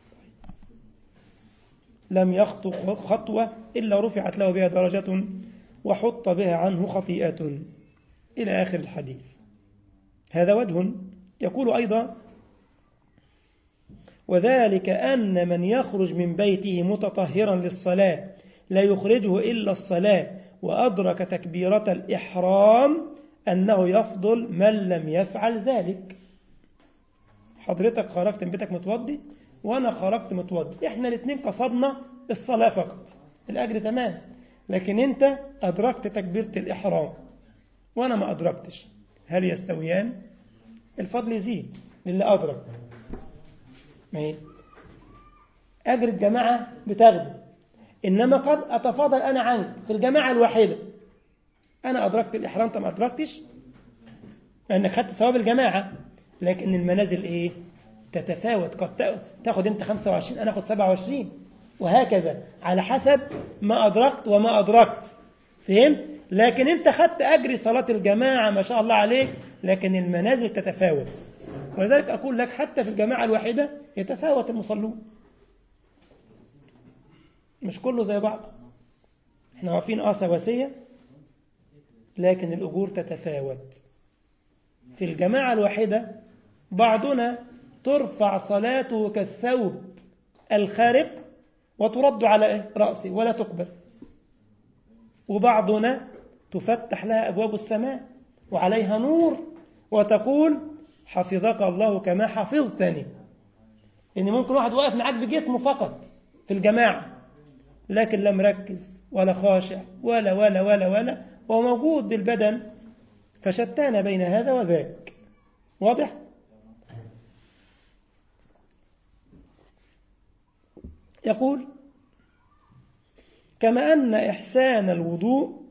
Speaker 1: لم يخطو خطوة إلا رفعت له بها درجة وحط بها عنه خطيئة إلى آخر الحديث هذا وجه يقول أيضا وذلك أن من يخرج من بيته متطهرا للصلاة لا يخرجه إلا الصلاة وأدرك تكبيرة الإحرام أنه يفضل من لم يفعل ذلك حضرتك خرجت من بيتك متوضي وأنا خرجت متوضي إحنا الاثنين قصدنا الصلاة فقط الأجر تمام لكن أنت أدركت تكبيرة الإحرام وأنا ما أدركتش هل يستويان الفضل يزيد للي أدرك ما هي أجر الجماعة بتاخده إنما قد أتفاضل أنا عنك في الجماعة الواحدة أنا أدركت الإحرام أنت ما أدركتش لأنك خدت ثواب الجماعة لكن المنازل إيه تتفاوت قد تاخد أنت 25 أنا أخذ 27 وهكذا على حسب ما أدركت وما أدركت فهمت لكن أنت خدت أجر صلاة الجماعة ما شاء الله عليك لكن المنازل تتفاوت ولذلك أقول لك حتى في الجماعة الواحدة يتفاوت المصلون مش كله زي بعض احنا واقفين اه سواسية لكن الأجور تتفاوت في الجماعة الواحدة بعضنا ترفع صلاته كالثوب الخارق وترد على إيه؟ رأسه ولا تقبل وبعضنا تفتح لها أبواب السماء وعليها نور وتقول حفظك الله كما حفظتني إن ممكن واحد واقف معاك بجسمه فقط في الجماعة لكن لا مركز ولا خاشع ولا ولا ولا ولا وهو موجود بالبدن فشتان بين هذا وذاك واضح؟ يقول كما أن إحسان الوضوء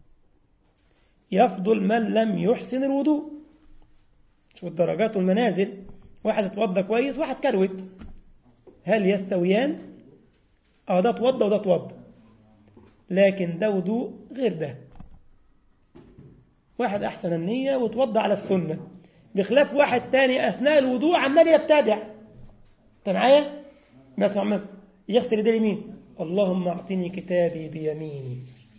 Speaker 1: يفضل من لم يحسن الوضوء شوف الدرجات والمنازل واحد اتوضى كويس واحد كروت هل يستويان اه ده اتوضى وده اتوضى لكن ده وضوء غير ده واحد احسن النية وتوضى على السنة بخلاف واحد تاني اثناء الوضوء عمال يبتدع انت معايا بس عمال يغسل يديه اليمين اللهم اعطني كتابي بيميني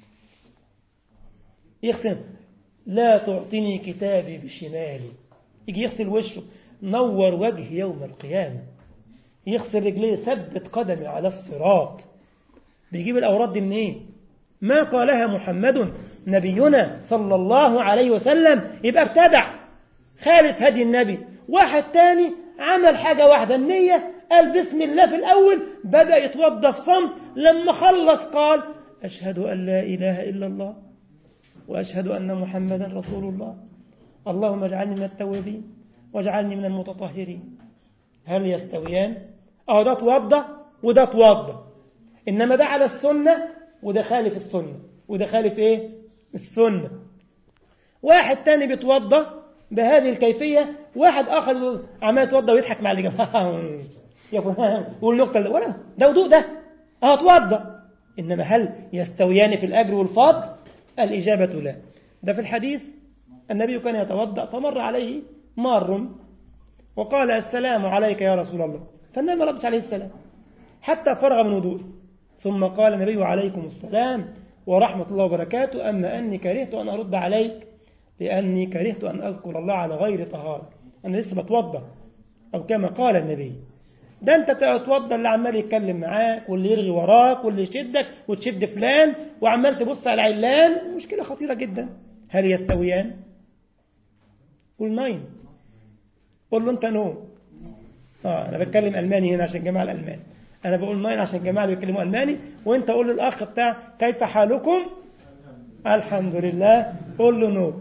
Speaker 1: يغسل لا تعطيني كتابي بشمالي يجي يغسل وشه نور وجه يوم القيامة يغسل رجليه ثبت قدمي على الصراط بيجيب الأوراد دي منين إيه؟ ما قالها محمد نبينا صلى الله عليه وسلم يبقى ابتدع خالف هدي النبي واحد تاني عمل حاجة واحدة النية قال بسم الله في الأول بدأ يتوضى في صمت لما خلص قال أشهد أن لا إله إلا الله وأشهد أن محمدا رسول الله اللهم اجعلني من التوابين واجعلني من المتطهرين هل يستويان اه ده توضى وده توضى انما ده على السنه وده خالف السنه وده خالف ايه السنه واحد تاني بيتوضى بهذه الكيفيه واحد اخر عمال يتوضى ويضحك مع اللي جنبه يا فلان والنقطه ولا ده وضوء ده اه اتوضى انما هل يستويان في الاجر والفضل الاجابه لا ده في الحديث النبي كان يتوضا فمر عليه مار وقال السلام عليك يا رسول الله فالنبي ما ردش عليه السلام حتى فرغ من وضوءه ثم قال النبي عليكم السلام ورحمة الله وبركاته أما أني كرهت أن أرد عليك لأني كرهت أن أذكر الله على غير طهارة أنا لسه بتوضى أو كما قال النبي ده أنت تتوضى اللي عمال يتكلم معاك واللي يرغي وراك واللي يشدك وتشد فلان وعمال تبص على العلان مشكلة خطيرة جدا هل يستويان؟ قول ناين قول له أنت نو آه أنا بتكلم ألماني هنا عشان جماعة الألمان أنا بقول ناين عشان الجماعة اللي بيتكلموا ألماني وأنت قول للأخ بتاع كيف حالكم الحمد لله قول له نو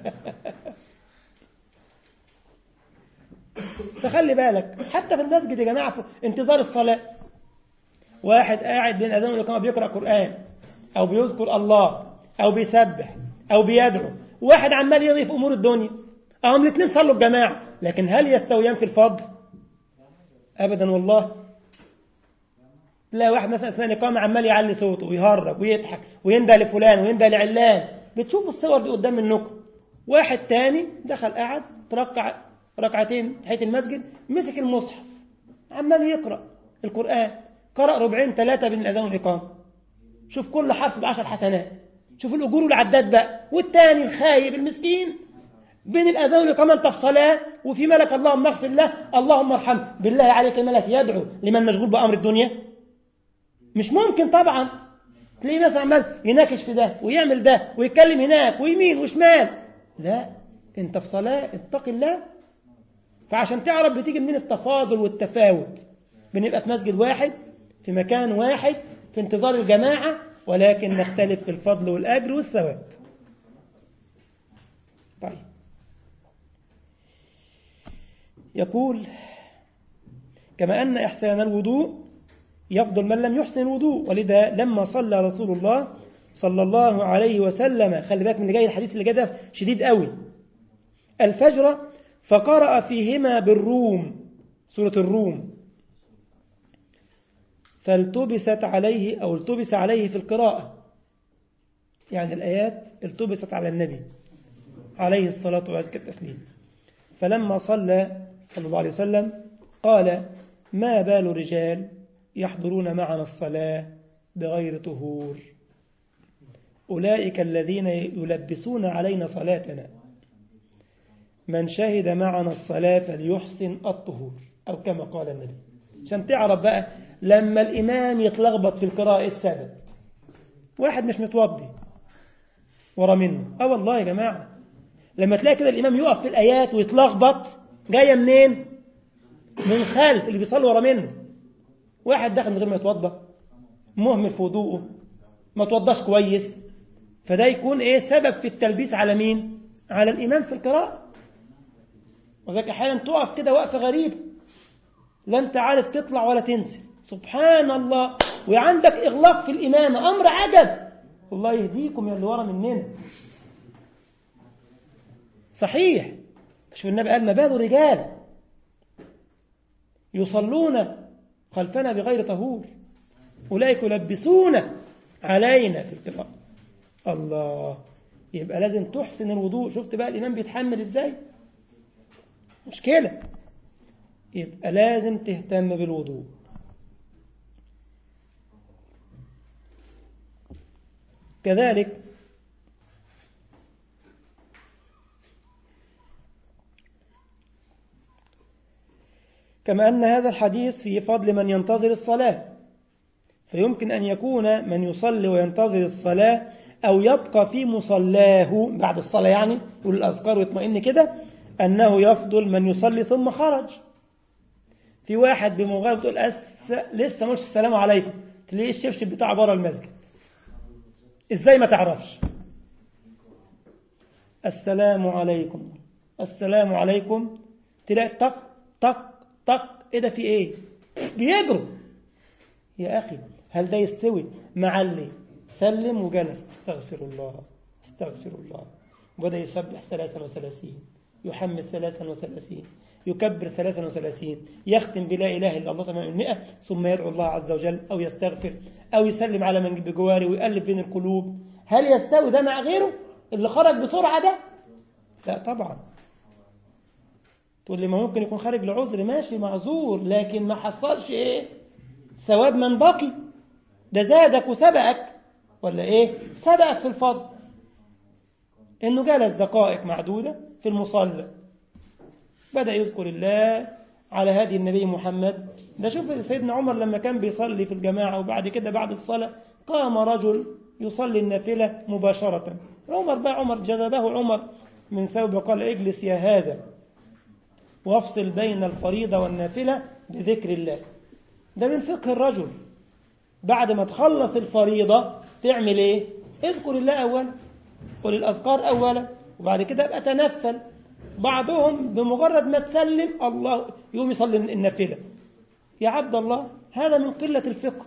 Speaker 1: فخلي بالك حتى في المسجد يا جماعة في انتظار الصلاة واحد قاعد بين أذان والإقامة بيقرأ قرآن أو بيذكر الله أو بيسبح أو بيدعو واحد عمال يغني في أمور الدنيا أهم الاثنين صلوا الجماعة لكن هل يستويان في الفضل أبدا والله تلاقي واحد مثلا اثناء الإقامة عمال يعلي صوته ويهرب ويضحك ويندى لفلان ويندى لعلان بتشوفوا الصور دي قدام منكم واحد تاني دخل قعد تركع ركعتين تحية المسجد مسك المصحف عمال يقرأ القرآن قرأ ربعين ثلاثة بين الأذان والإقامة شوف كل حرف بعشر حسنات شوف الأجور والعداد بقى والتاني الخايب المسكين بين الأذان والإقامة أنت في صلاة وفي ملك اللهم اغفر له اللهم ارحمه بالله عليك الملك يدعو لمن مشغول بأمر الدنيا مش ممكن طبعا تلاقيه مثلا عمال يناكش في ده ويعمل ده ويتكلم هناك ويمين وشمال لا انت في صلاة اتق الله فعشان تعرف بتيجي منين التفاضل والتفاوت بنبقى في مسجد واحد في مكان واحد في انتظار الجماعة ولكن نختلف في الفضل والأجر والثواب طيب يقول كما أن إحسان الوضوء يفضل من لم يحسن الوضوء ولذا لما صلى رسول الله صلى الله عليه وسلم خلي بالك من اللي جاي الحديث اللي جاي ده شديد قوي الفجر فقرأ فيهما بالروم سورة الروم فالتبست عليه أو التبس عليه في القراءة يعني الآيات التبست على النبي عليه الصلاة والتسليم فلما صلى صلى الله عليه وسلم قال ما بال رجال يحضرون معنا الصلاة بغير طهور أولئك الذين يلبسون علينا صلاتنا من شهد معنا الصلاة فليحسن الطهور أو كما قال النبي عشان تعرف بقى لما الإمام يتلخبط في القراءة إيه السبب واحد مش متوضي ورا منه اه والله يا جماعة لما تلاقي كده الإمام يقف في الآيات ويتلخبط جاية منين من خلف اللي بيصلي ورا منه واحد داخل من غير ما يتوضى مهمل في وضوءه ما توضاش كويس فده يكون ايه سبب في التلبيس على مين على الإمام في القراءة وذلك أحيانا تقف كده وقفة غريبة لا انت عارف تطلع ولا تنزل سبحان الله وعندك إغلاق في الإمامة أمر عجب الله يهديكم يا اللي ورا مننا صحيح مش النبي قال ما بال رجال يصلون خلفنا بغير طهور أولئك يلبسون علينا في القراءة الله يبقى لازم تحسن الوضوء شفت بقى الإمام بيتحمل إزاي مشكلة يبقى لازم تهتم بالوضوء كذلك كما أن هذا الحديث في فضل من ينتظر الصلاة فيمكن أن يكون من يصلي وينتظر الصلاة أو يبقى في مصلاه بعد الصلاة يعني يقول الأذكار ويطمئن كده أنه يفضل من يصلي ثم خرج في واحد بمجرد تقول أس... لسه مش السلام عليكم تلاقيه الشبشب بتاعه بره المسجد ازاي ما تعرفش السلام عليكم السلام عليكم تلاقي طق طق طق ايه ده في ايه بيجروا يا اخي هل ده يستوي مع اللي سلم وجلس استغفر الله استغفر الله وبدأ يسبح 33 يحمد 33 يكبر 33 يختم بلا إله إلا الله تمام المئة ثم يدعو الله عز وجل أو يستغفر أو يسلم على من بجواره ويقلب بين القلوب هل يستوي ده مع غيره اللي خرج بسرعة ده لا طبعا تقول لي ما ممكن يكون خارج لعذر ماشي معذور لكن ما حصلش ايه ثواب من بقي ده زادك وسبقك ولا ايه سبقك في الفضل انه جلس دقائق معدودة في المصلى بدأ يذكر الله على هدي النبي محمد ده شوف سيدنا عمر لما كان بيصلي في الجماعة وبعد كده بعد الصلاة قام رجل يصلي النافلة مباشرة عمر بقى عمر جذبه عمر من ثوب وقال اجلس يا هذا وافصل بين الفريضة والنافلة بذكر الله ده من فقه الرجل بعد ما تخلص الفريضة تعمل ايه اذكر الله أولا قل الأذكار أولا وبعد كده ابقى تنفل بعضهم بمجرد ما تسلم الله يقوم يصلي النافلة يا عبد الله هذا من قلة الفقه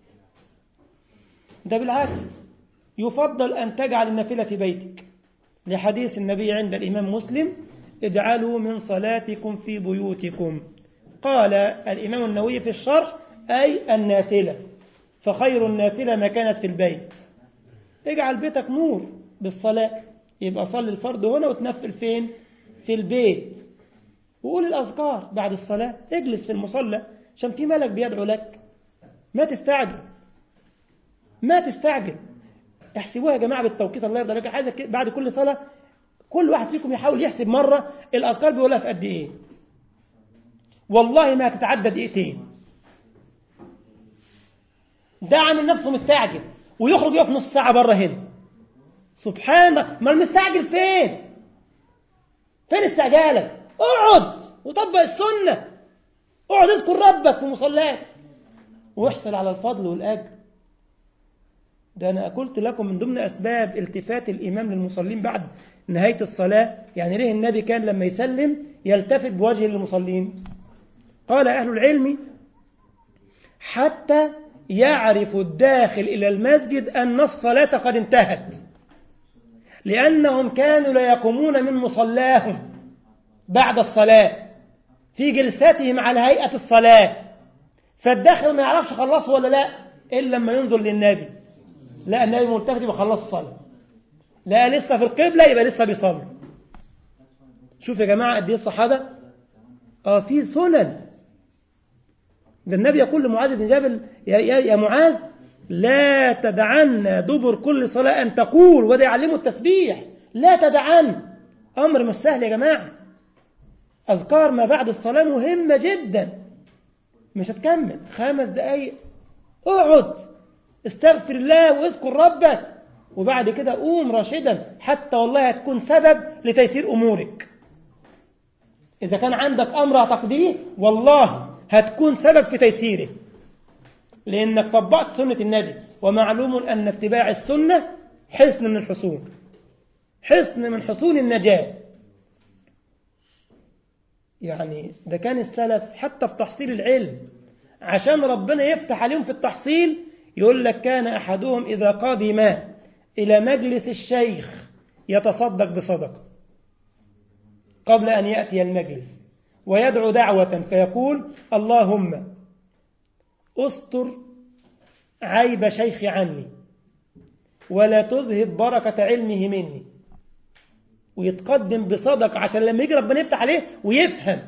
Speaker 1: ده بالعكس يفضل أن تجعل النافلة في بيتك لحديث النبي عند الإمام مسلم اجعلوا من صلاتكم في بيوتكم قال الإمام النووي في الشرح أي النافلة فخير النافلة ما كانت في البيت اجعل بيتك نور بالصلاة يبقى صلي الفرض هنا وتنفل فين في البيت وقول الأذكار بعد الصلاة اجلس في المصلى عشان في ملك بيدعو لك ما تستعجل ما تستعجل احسبوها يا جماعة بالتوقيت الله يرضى لك عايزك بعد كل صلاة كل واحد فيكم يحاول يحسب مرة الأذكار بيقولها في قد إيه والله ما هتتعدى دقيقتين ده عامل نفسه مستعجل ويخرج يقف نص ساعة بره هنا سبحان الله ما المستعجل فين فين استعجالك اقعد وطبق السنة اقعد اذكر ربك في مصلات واحصل على الفضل والأجر ده أنا قلت لكم من ضمن أسباب التفات الإمام للمصلين بعد نهاية الصلاة يعني ليه النبي كان لما يسلم يلتفت بوجه للمصلين قال أهل العلم حتى يعرف الداخل إلى المسجد أن الصلاة قد انتهت لأنهم كانوا لا يقومون من مصلاهم بعد الصلاة في جلساتهم على هيئة الصلاة فالداخل ما يعرفش خلصه ولا لا إلا لما ينظر للنبي لا النبي ملتفت يبقى خلص الصلاة لا لسه في القبلة يبقى لسه بيصلي شوف يا جماعة قد ايه الصحابة اه في سنن ده النبي يقول لمعاذ بن جبل يا, يا, يا معاذ لا تدعن دبر كل صلاة أن تقول وده يعلمه التسبيح لا تدعن أمر مش سهل يا جماعة أذكار ما بعد الصلاة مهمة جدا مش هتكمل خمس دقايق اقعد استغفر الله واذكر ربك وبعد كده قوم راشدا حتى والله هتكون سبب لتيسير أمورك إذا كان عندك أمر هتقضيه والله هتكون سبب في تيسيره لأنك طبقت سنة النبي ومعلوم أن اتباع السنة حصن من الحصون حصن من حصون النجاة يعني ده كان السلف حتى في تحصيل العلم عشان ربنا يفتح عليهم في التحصيل يقول لك كان أحدهم إذا قدم إلى مجلس الشيخ يتصدق بصدقة قبل أن يأتي المجلس ويدعو دعوة فيقول اللهم استر عيب شيخي عني ولا تذهب بركة علمه مني ويتقدم بصدق عشان لما يجي ربنا يفتح عليه ويفهم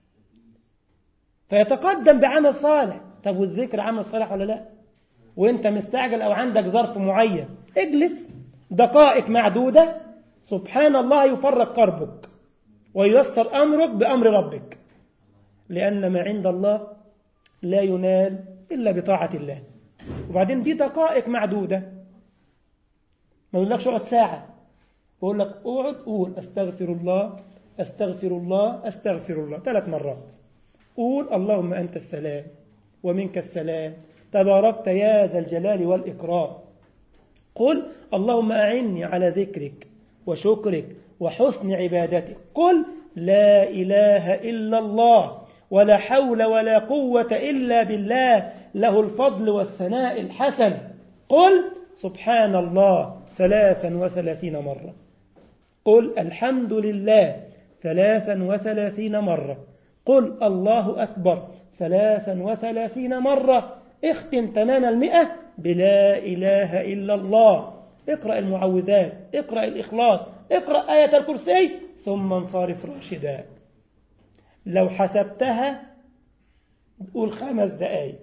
Speaker 1: فيتقدم بعمل صالح طب والذكر عمل صالح ولا لا وانت مستعجل او عندك ظرف معين اجلس دقائق معدودة سبحان الله يفرق قربك وييسر أمرك بأمر ربك لأن ما عند الله لا ينال إلا بطاعة الله وبعدين دي دقائق معدودة ما يقولكش اقعد ساعة بقول لك اقعد قول استغفر الله استغفر الله استغفر الله ثلاث مرات قول اللهم أنت السلام ومنك السلام تباركت يا ذا الجلال والإكرام قل اللهم أعني على ذكرك وشكرك وحسن عبادتك قل لا إله إلا الله ولا حول ولا قوة إلا بالله له الفضل والثناء الحسن قل سبحان الله ثلاثا وثلاثين مرة قل الحمد لله ثلاثا وثلاثين مرة قل الله أكبر ثلاثا وثلاثين مرة اختم تمام المئة بلا إله إلا الله اقرأ المعوذات اقرأ الإخلاص اقرأ آية الكرسي ثم انصرف راشدا لو حسبتها قول خمس دقائق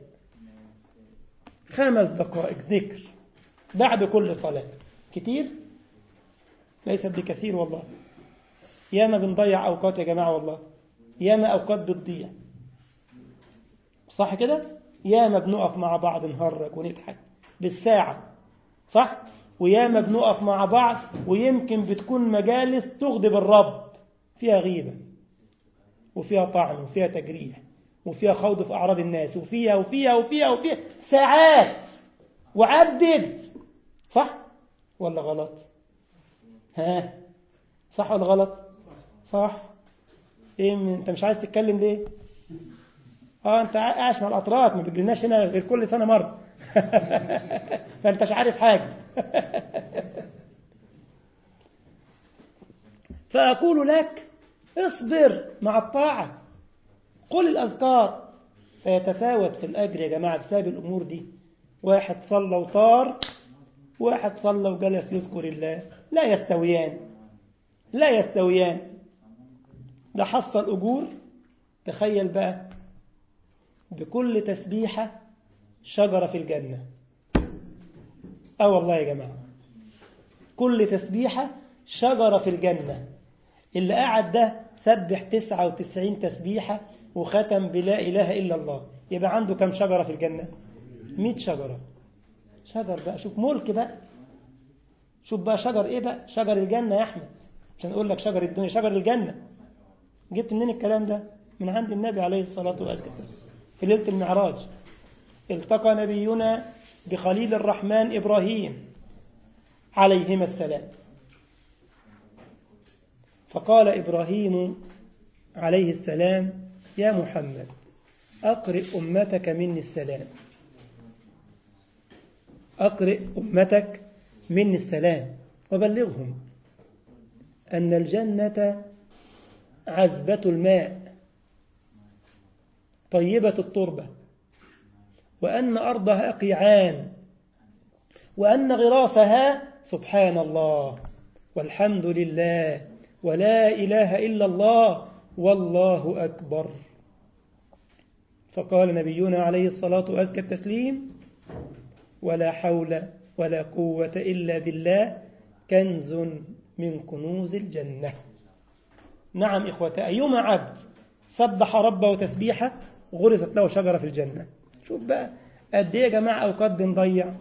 Speaker 1: خمس دقائق ذكر بعد كل صلاة كتير ليست بكثير والله ياما بنضيع أوقات يا جماعة والله ياما أوقات بتضيع صح كده ياما بنقف مع بعض نهرج ونضحك بالساعة صح وياما بنقف مع بعض ويمكن بتكون مجالس تغضب الرب فيها غيبة وفيها طعن وفيها تجريح وفيها خوض في أعراض الناس وفيها وفيها وفيها وفيها ساعات وعدد صح ولا غلط ها صح ولا غلط صح ايه من انت مش عايز تتكلم ليه اه انت عايش مع الاطراف ما بتجيلناش هنا غير كل سنه مره فانت مش عارف حاجه فاقول لك اصبر مع الطاعه قل الاذكار فيتفاوت في الاجر يا جماعه بسبب الامور دي واحد صلى وطار واحد صلى وجلس يذكر الله لا يستويان لا يستويان ده حصل أجور تخيل بقى بكل تسبيحة شجرة في الجنة اه والله يا جماعة كل تسبيحة شجرة في الجنة اللي قاعد ده سبح 99 تسبيحة وختم بلا إله إلا الله يبقى عنده كم شجرة في الجنة 100 شجرة شجر بقى شوف ملك بقى شوف بقى شجر ايه بقى شجر الجنة يا أحمد عشان أقول لك شجر الدنيا شجر الجنة جبت منين الكلام ده من عند النبي عليه الصلاة والسلام في ليلة المعراج التقى نبينا بخليل الرحمن إبراهيم عليهما السلام فقال إبراهيم عليه السلام يا محمد أقرئ أمتك مني السلام أقرئ أمتك مني السلام وبلغهم أن الجنة عذبة الماء طيبة التربة وأن أرضها قيعان وأن غرافها سبحان الله والحمد لله ولا إله إلا الله والله أكبر فقال نبينا عليه الصلاة وأزكى التسليم ولا حول ولا قوة إلا بالله كنز من كنوز الجنة نعم إخوة أيما عبد سبح ربه تسبيحة غرزت له شجرة في الجنة شوف بقى قد ايه يا جماعة أوقات بنضيع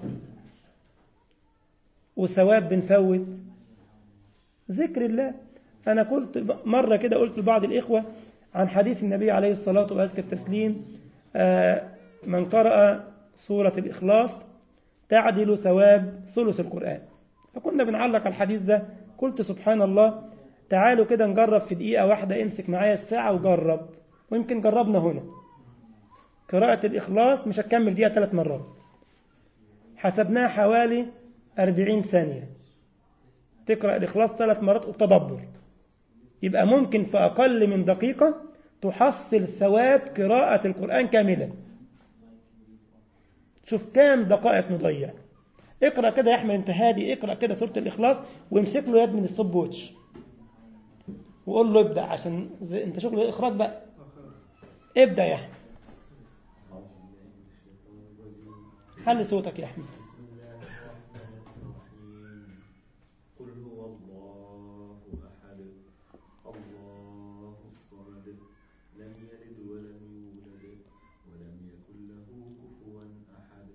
Speaker 1: وثواب بنفوت ذكر الله أنا قلت مرة كده قلت لبعض الإخوة عن حديث النبي عليه الصلاة وأزكى التسليم آه من قرأ سورة الإخلاص تعدل ثواب ثلث القرآن فكنا بنعلق على الحديث ده قلت سبحان الله تعالوا كده نجرب في دقيقة واحدة امسك معايا الساعة وجرب ويمكن جربنا هنا قراءة الإخلاص مش هتكمل دقيقة ثلاث مرات حسبناها حوالي أربعين ثانية تقرأ الإخلاص ثلاث مرات وتدبر يبقى ممكن في أقل من دقيقة تحصل ثواب قراءة القرآن كاملا شوف كام دقائق نضيع اقرأ كده يا أحمد انت هادي اقرأ كده سورة الإخلاص وامسك له يد من الصب ووتش وقول له ابدأ عشان انت شغل الإخراج بقى ابدأ يا أحمد حل صوتك يا أحمد
Speaker 5: قل هو الله أحد الله الصمد لم يلد ولم يولد ولم يكن له كفوا أحد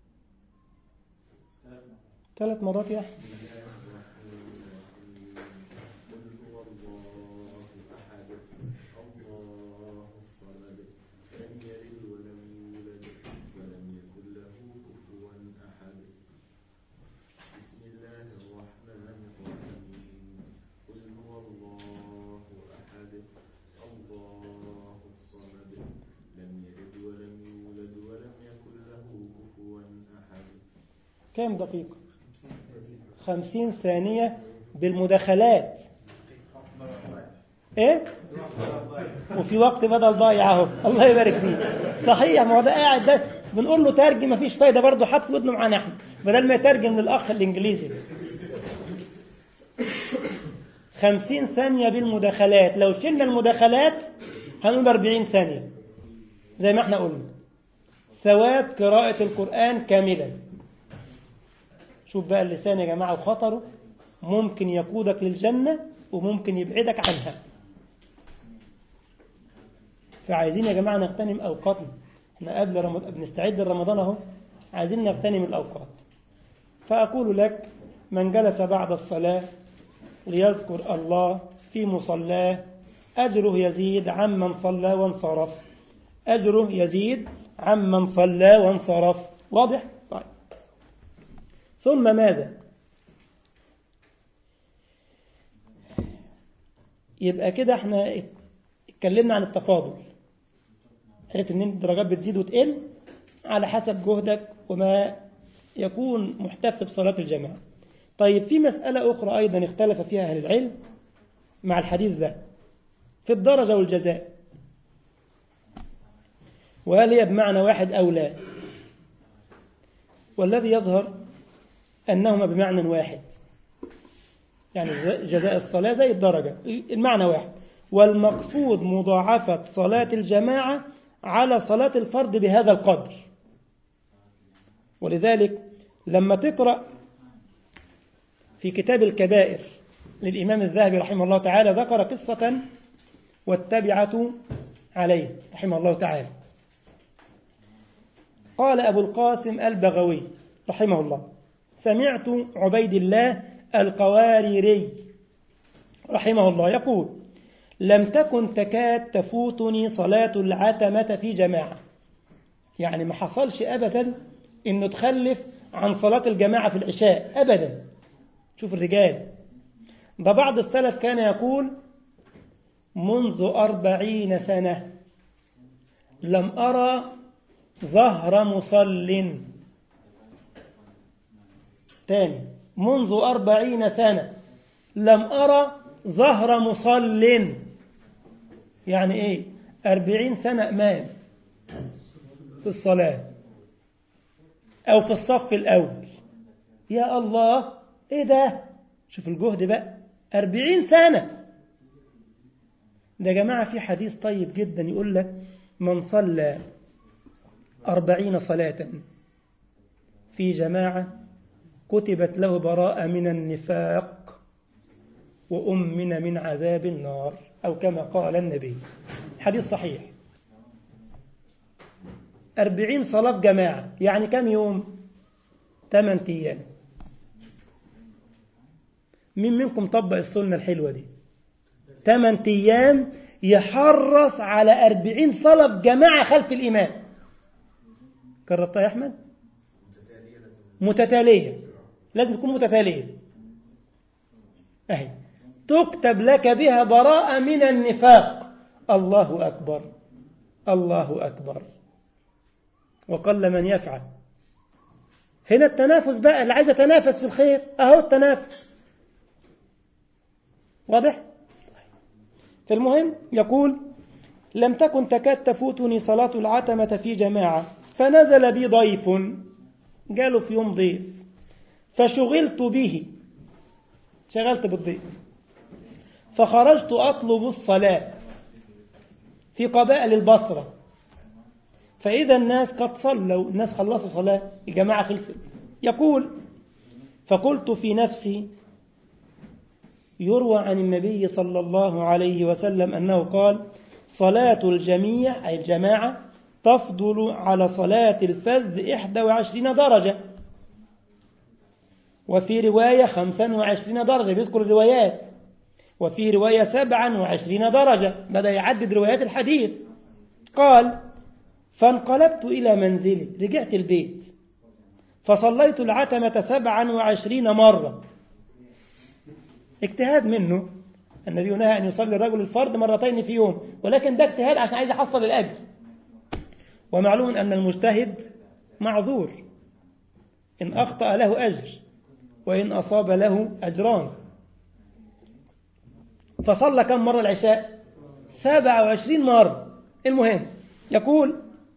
Speaker 1: ثلاث مرات يا أحمد
Speaker 5: بسم الله الرحمن الرحيم قل هو الله أحد الله الصمد لم يلد ولم يولد ولم يكن له كفوا أحد بسم الله الرحمن الرحيم قل هو الله أحد الله الصمد لم يلد ولم يولد ولم يكن له كفوا أحد
Speaker 1: كام دقيقة خمسين ثانية بالمداخلات ايه وفي وقت بدل ضايع اهو الله يبارك فيه صحيح ما هو ده قاعد ده بنقول له ترجم مفيش فايدة برضه حط في ودنه معانا احنا بدل ما يترجم للأخ الإنجليزي خمسين ثانية بالمداخلات لو شلنا المداخلات هنقول أربعين ثانية زي ما احنا قلنا ثواب قراءة القرآن كاملا شوف بقى اللسان يا جماعة وخطره ممكن يقودك للجنة وممكن يبعدك عنها فعايزين يا جماعة نغتنم أوقاتنا احنا قبل رمضان بنستعد لرمضان اهو عايزين نغتنم الأوقات فأقول لك من جلس بعد الصلاة ليذكر الله في مصلاه أجره يزيد عمن صلى وانصرف أجره يزيد عمن صلى وانصرف واضح؟ طيب ثم ماذا يبقى كده احنا اتكلمنا عن التفاضل عرفت ان الدرجات بتزيد وتقل على حسب جهدك وما يكون محتف بصلاة الجماعة طيب في مسألة أخرى أيضا اختلف فيها أهل العلم مع الحديث ده في الدرجة والجزاء وهل هي بمعنى واحد أو لا والذي يظهر أنهما بمعنى واحد يعني جزاء الصلاة زي الدرجة المعنى واحد والمقصود مضاعفة صلاة الجماعة على صلاة الفرد بهذا القدر ولذلك لما تقرأ في كتاب الكبائر للإمام الذهبي رحمه الله تعالى ذكر قصة والتبعة عليه رحمه الله تعالى قال أبو القاسم البغوي رحمه الله سمعت عبيد الله القواريري رحمه الله يقول لم تكن تكاد تفوتني صلاة العتمة في جماعة يعني ما حصلش أبدا إنه تخلف عن صلاة الجماعة في العشاء أبدا شوف الرجال ده بعض السلف كان يقول منذ أربعين سنة لم أرى ظهر مصل تاني منذ أربعين سنة لم أرى ظهر مصل يعني إيه أربعين سنة أمام في الصلاة أو في الصف الأول يا الله إيه ده شوف الجهد بقى أربعين سنة ده يا جماعة في حديث طيب جدا يقول لك من صلى أربعين صلاة في جماعة كتبت له براءة من النفاق وأمن من عذاب النار أو كما قال النبي حديث صحيح أربعين صلاة في جماعة يعني كم يوم ثمان أيام مين منكم طبق السنة الحلوة دي ثمان أيام يحرص على أربعين صلاة في جماعة خلف الإمام جربتها يا أحمد متتالية لازم تكون متتالية أهي تكتب لك بها براءة من النفاق الله أكبر الله أكبر وقل من يفعل هنا التنافس بقى اللي عايز يتنافس في الخير أهو التنافس واضح فالمهم يقول لم تكن تكاد تفوتني صلاة العتمة في جماعة فنزل بي ضيف جاله في يوم ضيف فشغلت به شغلت بالضيف فخرجت أطلب الصلاة في قبائل البصرة فإذا الناس قد صلوا الناس خلصوا صلاة الجماعة خلصت يقول فقلت في نفسي يروى عن النبي صلى الله عليه وسلم أنه قال صلاة الجميع أي الجماعة تفضل على صلاة الفذ إحدى وعشرين درجة وفي رواية خمسا وعشرين درجة بيذكر الروايات وفي رواية سبعا وعشرين درجة بدأ يعدد روايات الحديث قال فانقلبت إلى منزلي رجعت البيت فصليت العتمة سبعا وعشرين مرة اجتهاد منه النبي نهى أن يصلي الرجل الفرد مرتين في يوم ولكن ده اجتهاد عشان عايز يحصل الأجر ومعلوم أن المجتهد معذور إن أخطأ له أجر وإن أصاب له أجران فصلى كم مرة العشاء سبعة وعشرين مرة المهم يقول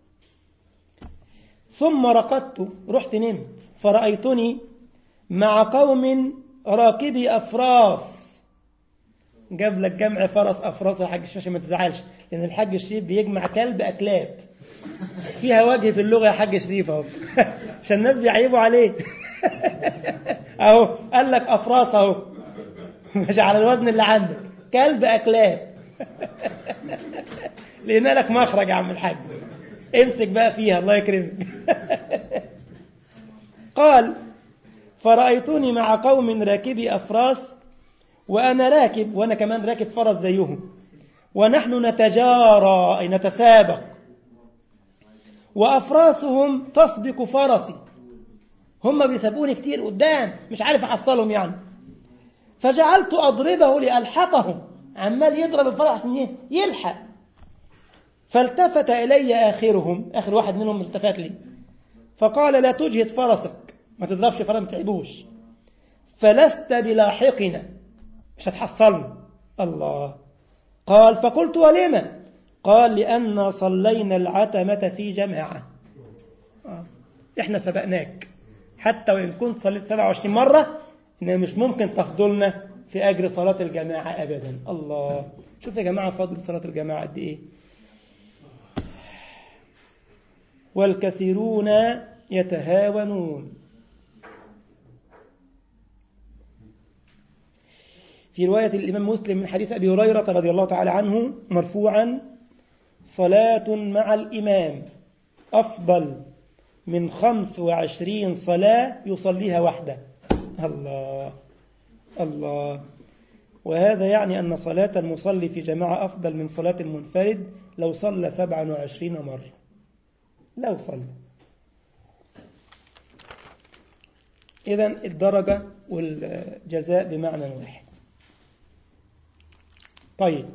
Speaker 1: ثم رقدت رحت نمت فرأيتني مع قوم راكبي أفراس جاب لك جمع فرس أفراس يا حاج الشاشة ما تزعلش لأن الحاج الشريف بيجمع كلب أكلاب فيها وجه في اللغة يا حاج شريف اهو عشان الناس بيعيبوا عليه اهو قال لك افراس اهو مش على الوزن اللي عندك كلب اكلاب لقينا لك مخرج يا عم الحاج امسك بقى فيها الله يكرمك قال فرأيتني مع قوم راكبي أفراس وأنا راكب وأنا كمان راكب فرس زيهم ونحن نتجارى أي نتسابق وأفراسهم تسبق فرسي هم بيسابقوني كتير قدام مش عارف أحصلهم يعني فجعلت أضربه لألحقهم عمال يضرب الفرس عشان يلحق فالتفت إلي آخرهم آخر واحد منهم التفت لي فقال لا تجهد فرسك ما تضربش فرس ما تعبوش فلست بلاحقنا مش هتحصلنا الله قال فقلت ولما قال لأن صلينا العتمة في جماعة آه. احنا سبقناك حتى وإن كنت صليت 27 مرة إنها مش ممكن تفضلنا في أجر صلاة الجماعة أبدا الله شوف يا جماعة فضل صلاة الجماعة قد إيه والكثيرون يتهاونون في رواية الإمام مسلم من حديث أبي هريرة رضي الله تعالى عنه مرفوعا صلاة مع الإمام أفضل من خمس وعشرين صلاة يصليها وحده الله الله وهذا يعني أن صلاة المصلي في جماعة أفضل من صلاة المنفرد لو صلى سبعا وعشرين مرة لو صلى إذا الدرجة والجزاء بمعنى واحد طيب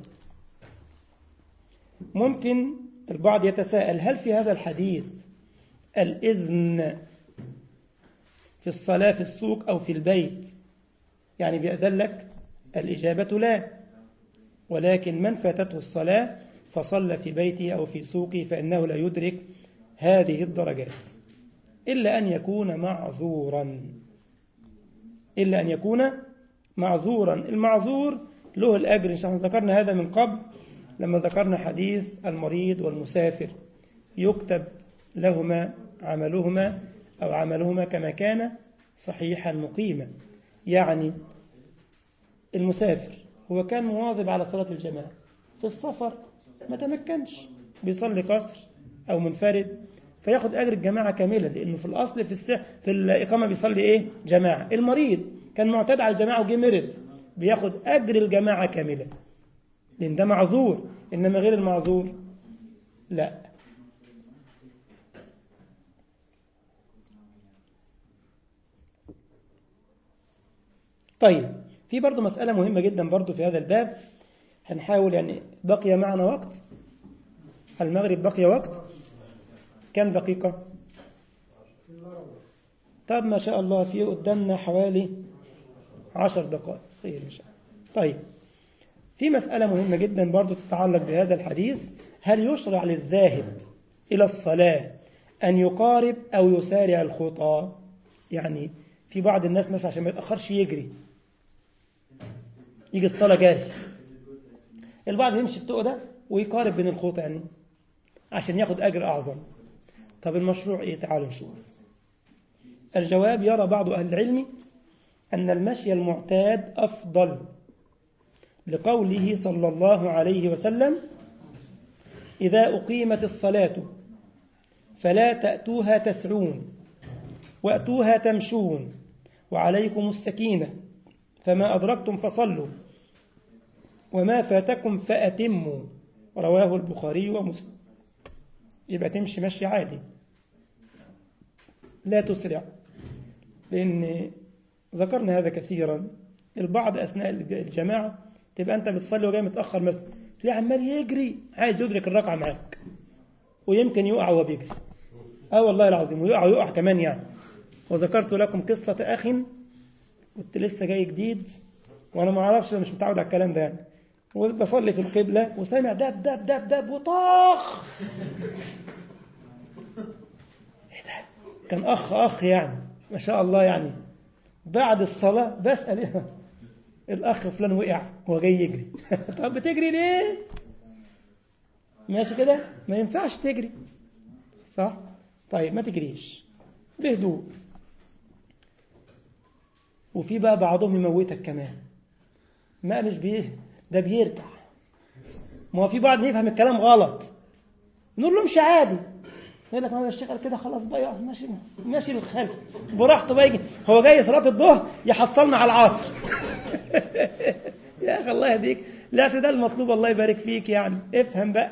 Speaker 1: ممكن البعض يتساءل هل في هذا الحديث الإذن في الصلاة في السوق أو في البيت يعني بيأذن لك الإجابة لا ولكن من فاتته الصلاة فصلى في بيته أو في سوقه فإنه لا يدرك هذه الدرجات إلا أن يكون معذورا إلا أن يكون معذورا المعذور له الأجر إن شاء الله ذكرنا هذا من قبل لما ذكرنا حديث المريض والمسافر يكتب لهما عملهما أو عملهما كما كان صحيحا مقيما يعني المسافر هو كان مواظب على صلاة الجماعة في السفر ما تمكنش بيصلي قصر أو منفرد فياخد أجر الجماعة كاملة لأنه في الأصل في الس... في الإقامة بيصلي إيه جماعة المريض كان معتاد على الجماعة وجه مرض بياخد أجر الجماعة كاملة لأن ده معذور إنما غير المعذور لا طيب في برضه مسألة مهمة جدا برضه في هذا الباب هنحاول يعني بقي معنا وقت المغرب بقي وقت كم دقيقة طب ما شاء الله في قدامنا حوالي عشر دقائق خير إن شاء الله طيب في مسألة مهمة جدا برضو تتعلق بهذا الحديث هل يشرع للذاهب إلى الصلاة أن يقارب أو يسارع الخطى يعني في بعض الناس مثلا عشان ما يتأخرش يجري يجي الصلاة جاهز البعض يمشي بتوع ده ويقارب بين الخطى يعني عشان ياخد أجر أعظم طب المشروع إيه تعالوا نشوف الجواب يرى بعض أهل العلم أن المشي المعتاد أفضل لقوله صلى الله عليه وسلم إذا أقيمت الصلاة فلا تأتوها تسعون وأتوها تمشون وعليكم السكينة فما أدركتم فصلوا وما فاتكم فأتموا رواه البخاري ومسلم يبقى تمشي مشي عادي لا تسرع لأن ذكرنا هذا كثيرا البعض أثناء الجماعة تبقى أنت بتصلي وجاي متأخر مثلا تلاقي عمال يجري عايز يدرك الركعة معاك ويمكن يقع وهو بيجري اه والله العظيم ويقع ويقع كمان يعني وذكرت لكم قصة أخ كنت لسه جاي جديد وأنا ما أعرفش مش متعود على الكلام ده يعني وبصلي في القبلة وسامع دب دب دب دب وطاخ ايه ده كان أخ أخ يعني ما شاء الله يعني بعد الصلاة بسأل إيه الأخ فلان وقع وهو جاي يجري طب بتجري ليه ماشي كده ما ينفعش تجري صح طيب ما تجريش بهدوء وفي بقى بعضهم يموتك كمان ما مش بيه ده بيرجع ما هو في بعض يفهم الكلام غلط نقول له امشي عادي يقول لك انا اشتغل كده خلاص بقى يقعد ماشي ماشي للخلف براحته بقى يجي هو جاي صلاه الظهر يحصلنا على العصر يا اخي الله يهديك لا ده المطلوب الله يبارك فيك يعني افهم بقى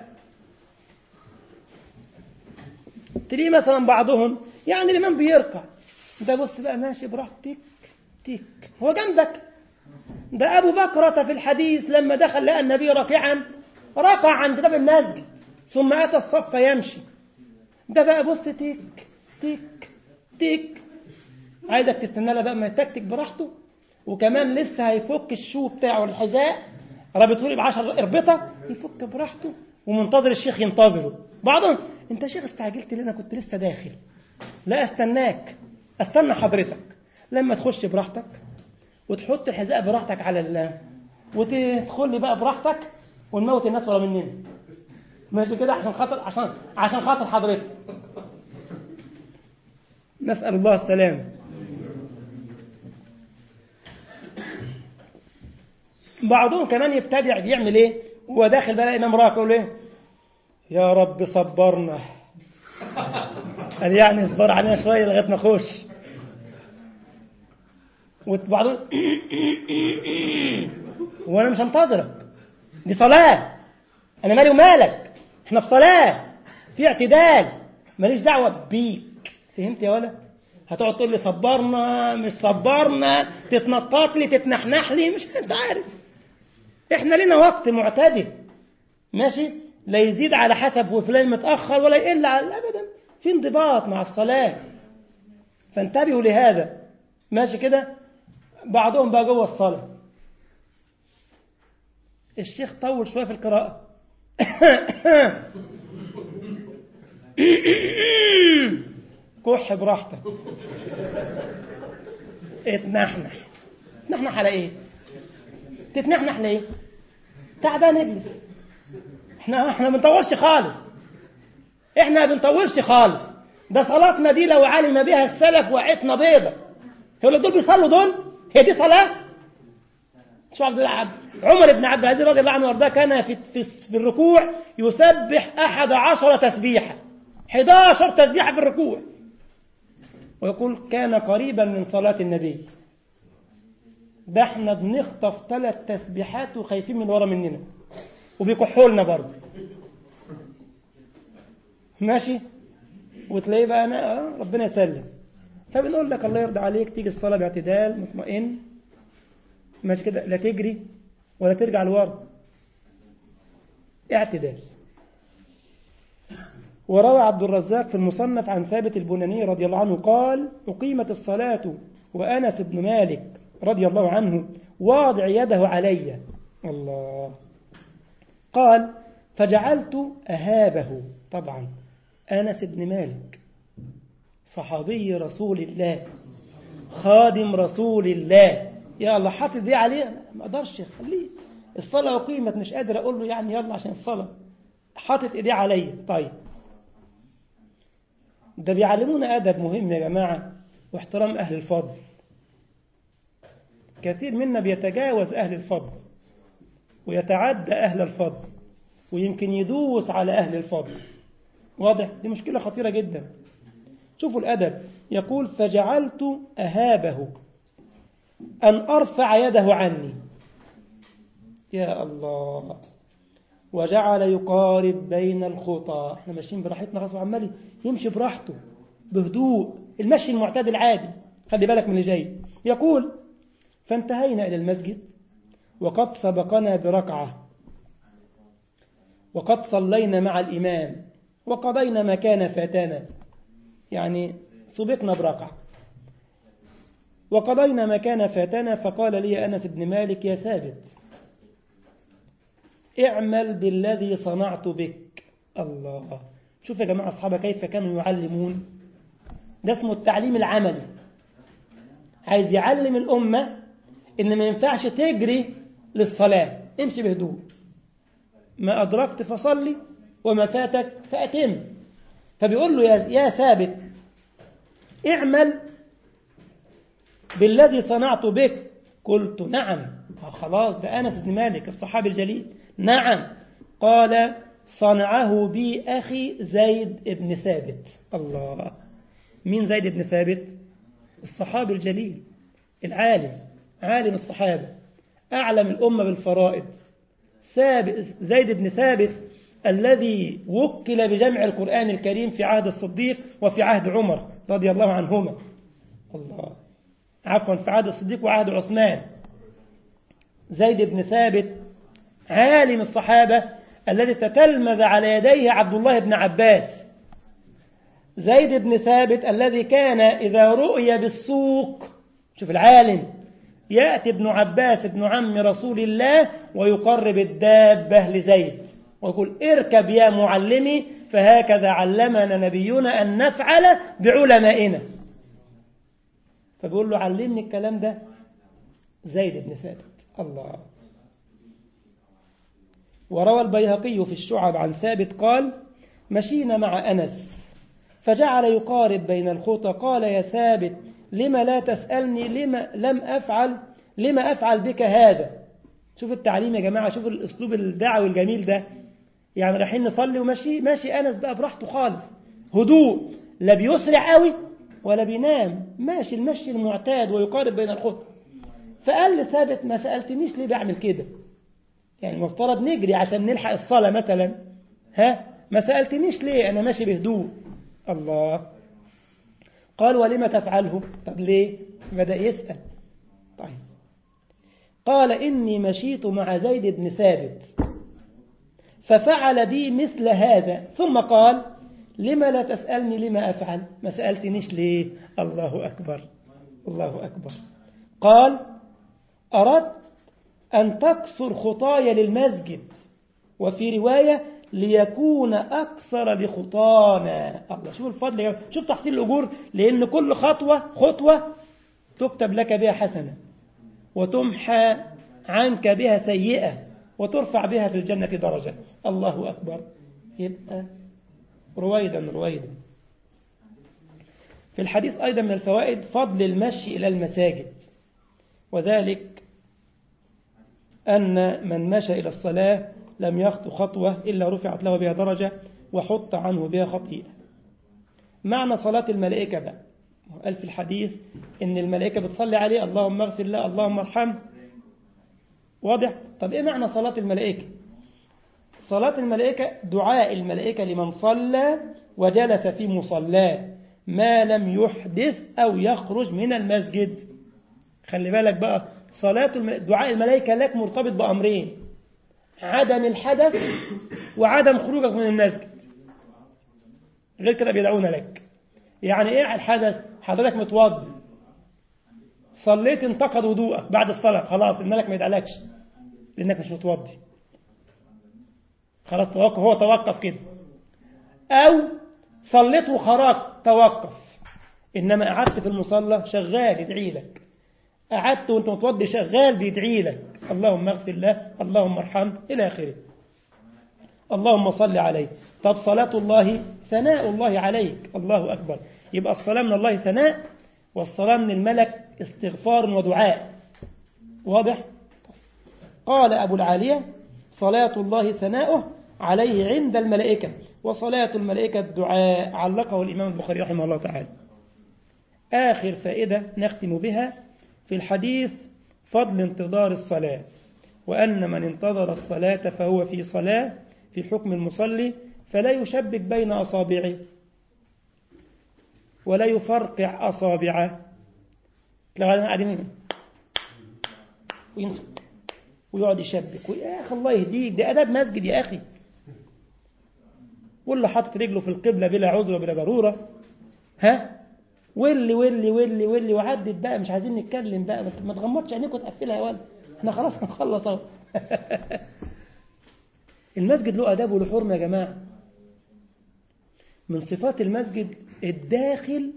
Speaker 1: تلاقيه مثلا بعضهم يعني الامام بيركع ده بص بقى ماشي براحتك تك هو جنبك ده ابو بكرة في الحديث لما دخل لقى النبي راكعا ركع عند باب المسجد ثم اتى الصف يمشي ده بقى بص تك تك تك عايزك تستنى له بقى ما يتكتك براحته وكمان لسه هيفك الشو بتاعه الحذاء رابطه لي ب 10 اربطه يفك براحته ومنتظر الشيخ ينتظره بعضهم انت يا شيخ استعجلت ليه انا كنت لسه داخل لا استناك استنى حضرتك لما تخش براحتك وتحط الحذاء براحتك على ال وتدخل لي بقى براحتك ونموت الناس ورا مننا ماشي كده عشان خاطر عشان عشان خاطر حضرتك نسأل الله السلامة بعضهم كمان يبتدع بيعمل ايه هو داخل بقى امام راكع يقول ايه يا رب صبرنا قال يعني اصبر علينا شويه لغايه ما اخش وبعضهم وانا مش هنتظرك دي صلاه انا مالي ومالك احنا في صلاه في اعتدال ماليش دعوه بيك فهمت يا ولا هتقعد تقول لي صبرنا مش صبرنا تتنطط لي تتنحنح لي مش انت عارف احنا لنا وقت معتدل ماشي لا يزيد على حسب وفلان متاخر ولا يقل على ابدا في انضباط مع الصلاه فانتبهوا لهذا ماشي كده بعضهم بقى جوه الصلاه الشيخ طول شويه في القراءه كح براحتك اتنحنح تنحنح على ايه تتنحنح ليه تعبان ابني احنا احنا ما بنطولش خالص احنا ما بنطولش خالص ده صلاتنا دي لو علم بها السلف وعتنا بيضة يقول لك دول بيصلوا دول هي دي صلاة شو عبد عمر بن عبد العزيز رضي الله عنه وارضاه كان في, في, في الركوع يسبح أحد عشر تسبيحة 11 تسبيحة في الركوع ويقول كان قريبا من صلاة النبي ده احنا بنخطف ثلاث تسبيحات وخايفين من ورا مننا وبيكحوا لنا برضه ماشي وتلاقيه بقى انا آه ربنا يسلم فبنقول لك الله يرضى عليك تيجي الصلاة باعتدال مطمئن ماشي كده لا تجري ولا ترجع لورا اعتدال وروى عبد الرزاق في المصنف عن ثابت البناني رضي الله عنه قال أقيمت الصلاة وأنس بن مالك رضي الله عنه واضع يده علي الله قال فجعلت أهابه طبعا أنس بن مالك صحابي رسول الله خادم رسول الله يا الله حاطط دي عليه ما اقدرش خليه الصلاة أقيمت مش قادر أقول له يعني يلا عشان الصلاة حاطط إيديه عليا طيب ده بيعلمونا أدب مهم يا جماعة واحترام أهل الفضل كثير منا بيتجاوز أهل الفضل ويتعدى أهل الفضل ويمكن يدوس على أهل الفضل واضح دي مشكلة خطيرة جدا شوفوا الأدب يقول فجعلت أهابه أن أرفع يده عني يا الله وجعل يقارب بين الخطى احنا ماشيين براحتنا خلاص عمال يمشي براحته بهدوء المشي المعتاد العادي خلي بالك من اللي جاي يقول فانتهينا إلى المسجد وقد سبقنا بركعة وقد صلينا مع الإمام وقضينا ما كان فاتنا يعني سبقنا بركعة وقضينا ما كان فاتنا فقال لي أنس بن مالك يا ثابت اعمل بالذي صنعت بك الله شوف يا جماعة أصحابه كيف كانوا يعلمون ده اسمه التعليم العملي عايز يعلم الأمة إن ما ينفعش تجري للصلاة امشي بهدوء ما أدركت فصلي وما فاتك فأتم فبيقول له يا, يا ثابت اعمل بالذي صنعت بك قلت نعم خلاص ده أنس بن مالك الصحابي الجليل نعم قال صنعه بي أخي زيد بن ثابت الله مين زيد بن ثابت الصحابي الجليل العالم عالم الصحابة أعلم الأمة بالفرائض ثابت زيد بن ثابت الذي وكل بجمع القرآن الكريم في عهد الصديق وفي عهد عمر رضي الله عنهما الله عفوا في عهد الصديق وعهد عثمان زيد بن ثابت عالم الصحابة الذي تتلمذ على يديه عبد الله بن عباس زيد بن ثابت الذي كان إذا رؤي بالسوق شوف العالم يأتي ابن عباس ابن عم رسول الله ويقرب الدابة لزيد ويقول اركب يا معلمي فهكذا علمنا نبينا أن نفعل بعلمائنا فبيقول له علمني الكلام ده زيد بن ثابت الله وروى البيهقي في الشعب عن ثابت قال مشينا مع أنس فجعل يقارب بين الخطى قال يا ثابت لما لا تسألني لما لم أفعل لما أفعل بك هذا شوف التعليم يا جماعة شوف الأسلوب الدعوي الجميل ده يعني رايحين نصلي وماشي ماشي أنس بقى براحته خالص هدوء لا بيسرع قوي ولا بينام ماشي المشي المعتاد ويقارب بين الخطى فقال لثابت ما سألتنيش ليه بعمل كده يعني المفترض نجري عشان نلحق الصلاة مثلا ها ما سألتنيش ليه أنا ماشي بهدوء الله قال ولم تفعله طب ليه بدأ يسأل طيب قال إني مشيت مع زيد بن ثابت ففعل بي مثل هذا ثم قال لما لا تسألني لما أفعل ما سألتنيش ليه الله أكبر الله أكبر قال أردت أن تكسر خطايا للمسجد وفي رواية ليكون أكثر لخطانا الله شوف الفضل يا شوف تحصيل الأجور لأن كل خطوة خطوة تكتب لك بها حسنة وتمحى عنك بها سيئة وترفع بها في الجنة درجة الله أكبر يبقى رويدا رويدا في الحديث أيضا من الفوائد فضل المشي إلى المساجد وذلك أن من مشى إلى الصلاة لم يخطو خطوة إلا رفعت له بها درجة وحط عنه بها خطيئة معنى صلاة الملائكة بقى قال في الحديث إن الملائكة بتصلي عليه اللهم اغفر له اللهم ارحمه واضح طب إيه معنى صلاة الملائكة صلاة الملائكة دعاء الملائكة لمن صلى وجلس في مصلاه ما لم يحدث أو يخرج من المسجد خلي بالك بقى صلاة الم... دعاء الملائكة لك مرتبط بأمرين عدم الحدث وعدم خروجك من المسجد غير كده بيدعون لك يعني ايه الحدث حضرتك متوضي صليت انتقد وضوءك بعد الصلاة خلاص الملك ما يدعلكش لانك مش متوضي خلاص توقف هو توقف كده او صليت وخرجت توقف انما قعدت في المصلى شغال يدعي لك قعدت وانت متوضي شغال بيدعي لك اللهم اغفر له اللهم ارحمه الى اخره اللهم صل عليه طب صلاة الله ثناء الله عليك الله أكبر يبقى الصلاة من الله ثناء والصلاة من الملك استغفار ودعاء واضح قال أبو العالية صلاة الله ثناؤه عليه عند الملائكة وصلاة الملائكة الدعاء علقه الإمام البخاري رحمه الله تعالى آخر فائدة نختم بها في الحديث فضل انتظار الصلاة وأن من انتظر الصلاة فهو في صلاة في حكم المصلي فلا يشبك بين أصابعه ولا يفرقع أصابعه لو أنا قاعدين ويمسك ويقعد يشبك يا أخي الله يهديك ده أداب مسجد يا أخي واللي حاطط رجله في القبلة بلا عذر وبلا ضرورة ها واللي واللي واللي واللي وعدت بقى مش عايزين نتكلم بقى ما تغمضش عينيك وتقفلها يا ولد احنا خلاص هنخلص اهو المسجد له اداب وله حرمه يا جماعه من صفات المسجد الداخل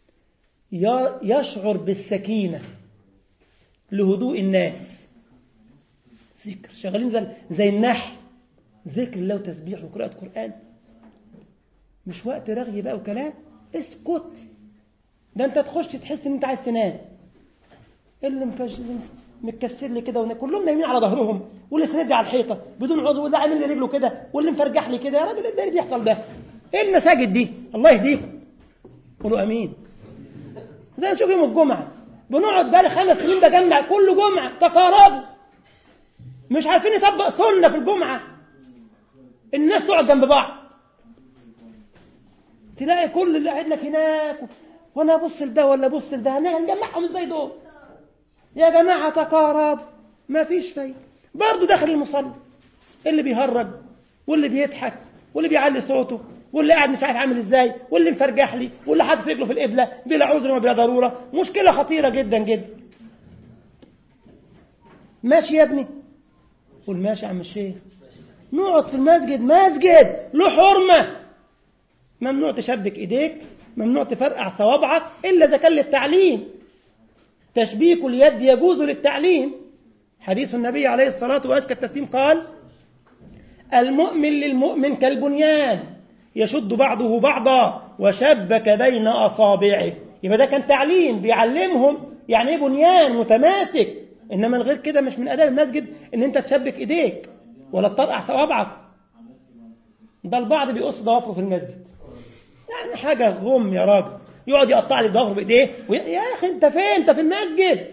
Speaker 1: يشعر بالسكينه لهدوء الناس ذكر شغالين زي, زي النحل ذكر الله وتسبيح وقراءة قرآن مش وقت رغي بقى وكلام اسكت ده انت تخش تحس ان انت عايز تنام اللي متكسر لي كده كلهم نايمين على ظهرهم واللي سندي على الحيطه بدون عضو واللي عامل لي رجله كده واللي مفرجح لي كده يا راجل ايه اللي بيحصل ده ايه المساجد دي الله يهديكم قولوا امين زي نشوف يوم الجمعه بنقعد بقى خمس سنين بجمع كل جمعه تقارب مش عارفين نطبق سنه في الجمعه الناس تقعد جنب بعض تلاقي كل اللي قاعد لك هناك وانا ابص لده ولا ابص لده هنجمعهم ازاي دول يا جماعه تقارب ما فيش فايده برضه داخل المصلي اللي بيهرج واللي بيضحك واللي بيعلي صوته واللي قاعد مش عارف عامل ازاي واللي مفرجح لي واللي حاطط رجله في القبله بلا عذر وبلا ضروره مشكله خطيره جدا جدا ماشي يا ابني قول ماشي يا عم الشيخ نقعد في المسجد مسجد له حرمه ممنوع تشبك ايديك ممنوع تفرقع صوابعك الا اذا كان للتعليم تشبيك اليد يجوز للتعليم حديث النبي عليه الصلاه وازكى التسليم قال المؤمن للمؤمن كالبنيان يشد بعضه بعضا وشبك بين اصابعه يبقى ده كان تعليم بيعلمهم يعني ايه بنيان متماسك انما الغير كده مش من اداب المسجد ان انت تشبك ايديك ولا تطرقع صوابعك ده البعض بيقص ضوافره في المسجد يعني حاجة غم يا راجل يقعد يقطع لي ضهره بايديه وي... يا اخي انت فين انت في المسجد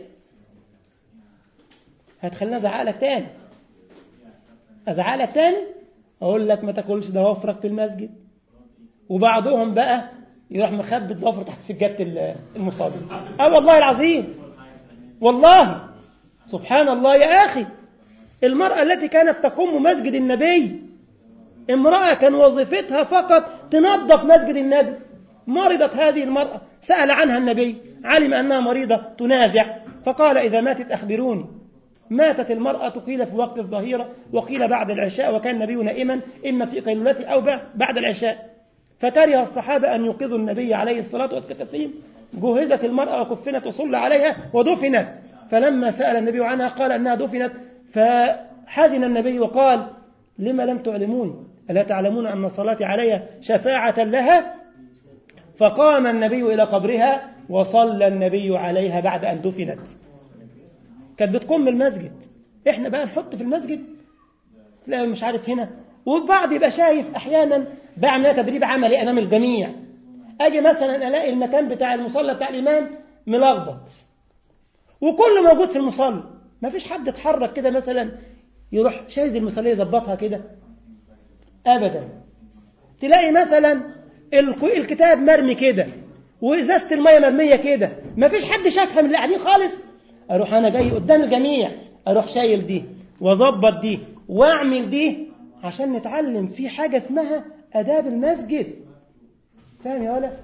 Speaker 1: هتخليني ازعقلك تاني ازعقلك تاني اقول لك ما تاكلش ضوافرك في المسجد وبعضهم بقى يروح مخبي ضوافره تحت سجاده المصلي اه والله العظيم والله سبحان الله يا اخي المرأة التي كانت تقوم مسجد النبي امرأة كان وظيفتها فقط تنظف مسجد النبي مرضت هذه المرأة سأل عنها النبي علم أنها مريضة تنازع فقال إذا ماتت أخبروني ماتت المرأة قيل في وقت الظهيرة وقيل بعد العشاء وكان النبي نائما إما في قيلولته أو بعد العشاء فكره الصحابة أن يوقظوا النبي عليه الصلاة والسلام جهزت المرأة وكفنت وصلى عليها ودفنت فلما سأل النبي عنها قال أنها دفنت فحزن النبي وقال لما لم تعلموني ألا تعلمون أن صلاتي عليها شفاعة لها فقام النبي إلى قبرها وصلى النبي عليها بعد أن دفنت كانت بتقوم من المسجد احنا بقى نحط في المسجد لا مش عارف هنا والبعض يبقى شايف احيانا بعمل تدريب عملي امام الجميع اجي مثلا الاقي المكان بتاع المصلى بتاع الامام ملخبط وكله موجود في المصلى ما فيش حد اتحرك كده مثلا يروح شايز المصلية يظبطها كده ابدا تلاقي مثلا الك- الكتاب مرمي كده وازازه الميه مرميه كده ما فيش حد شافها من اللي قاعدين خالص اروح انا جاي قدام الجميع اروح شايل دي واظبط دي واعمل دي عشان نتعلم في حاجه اسمها اداب المسجد فاهم يا ولا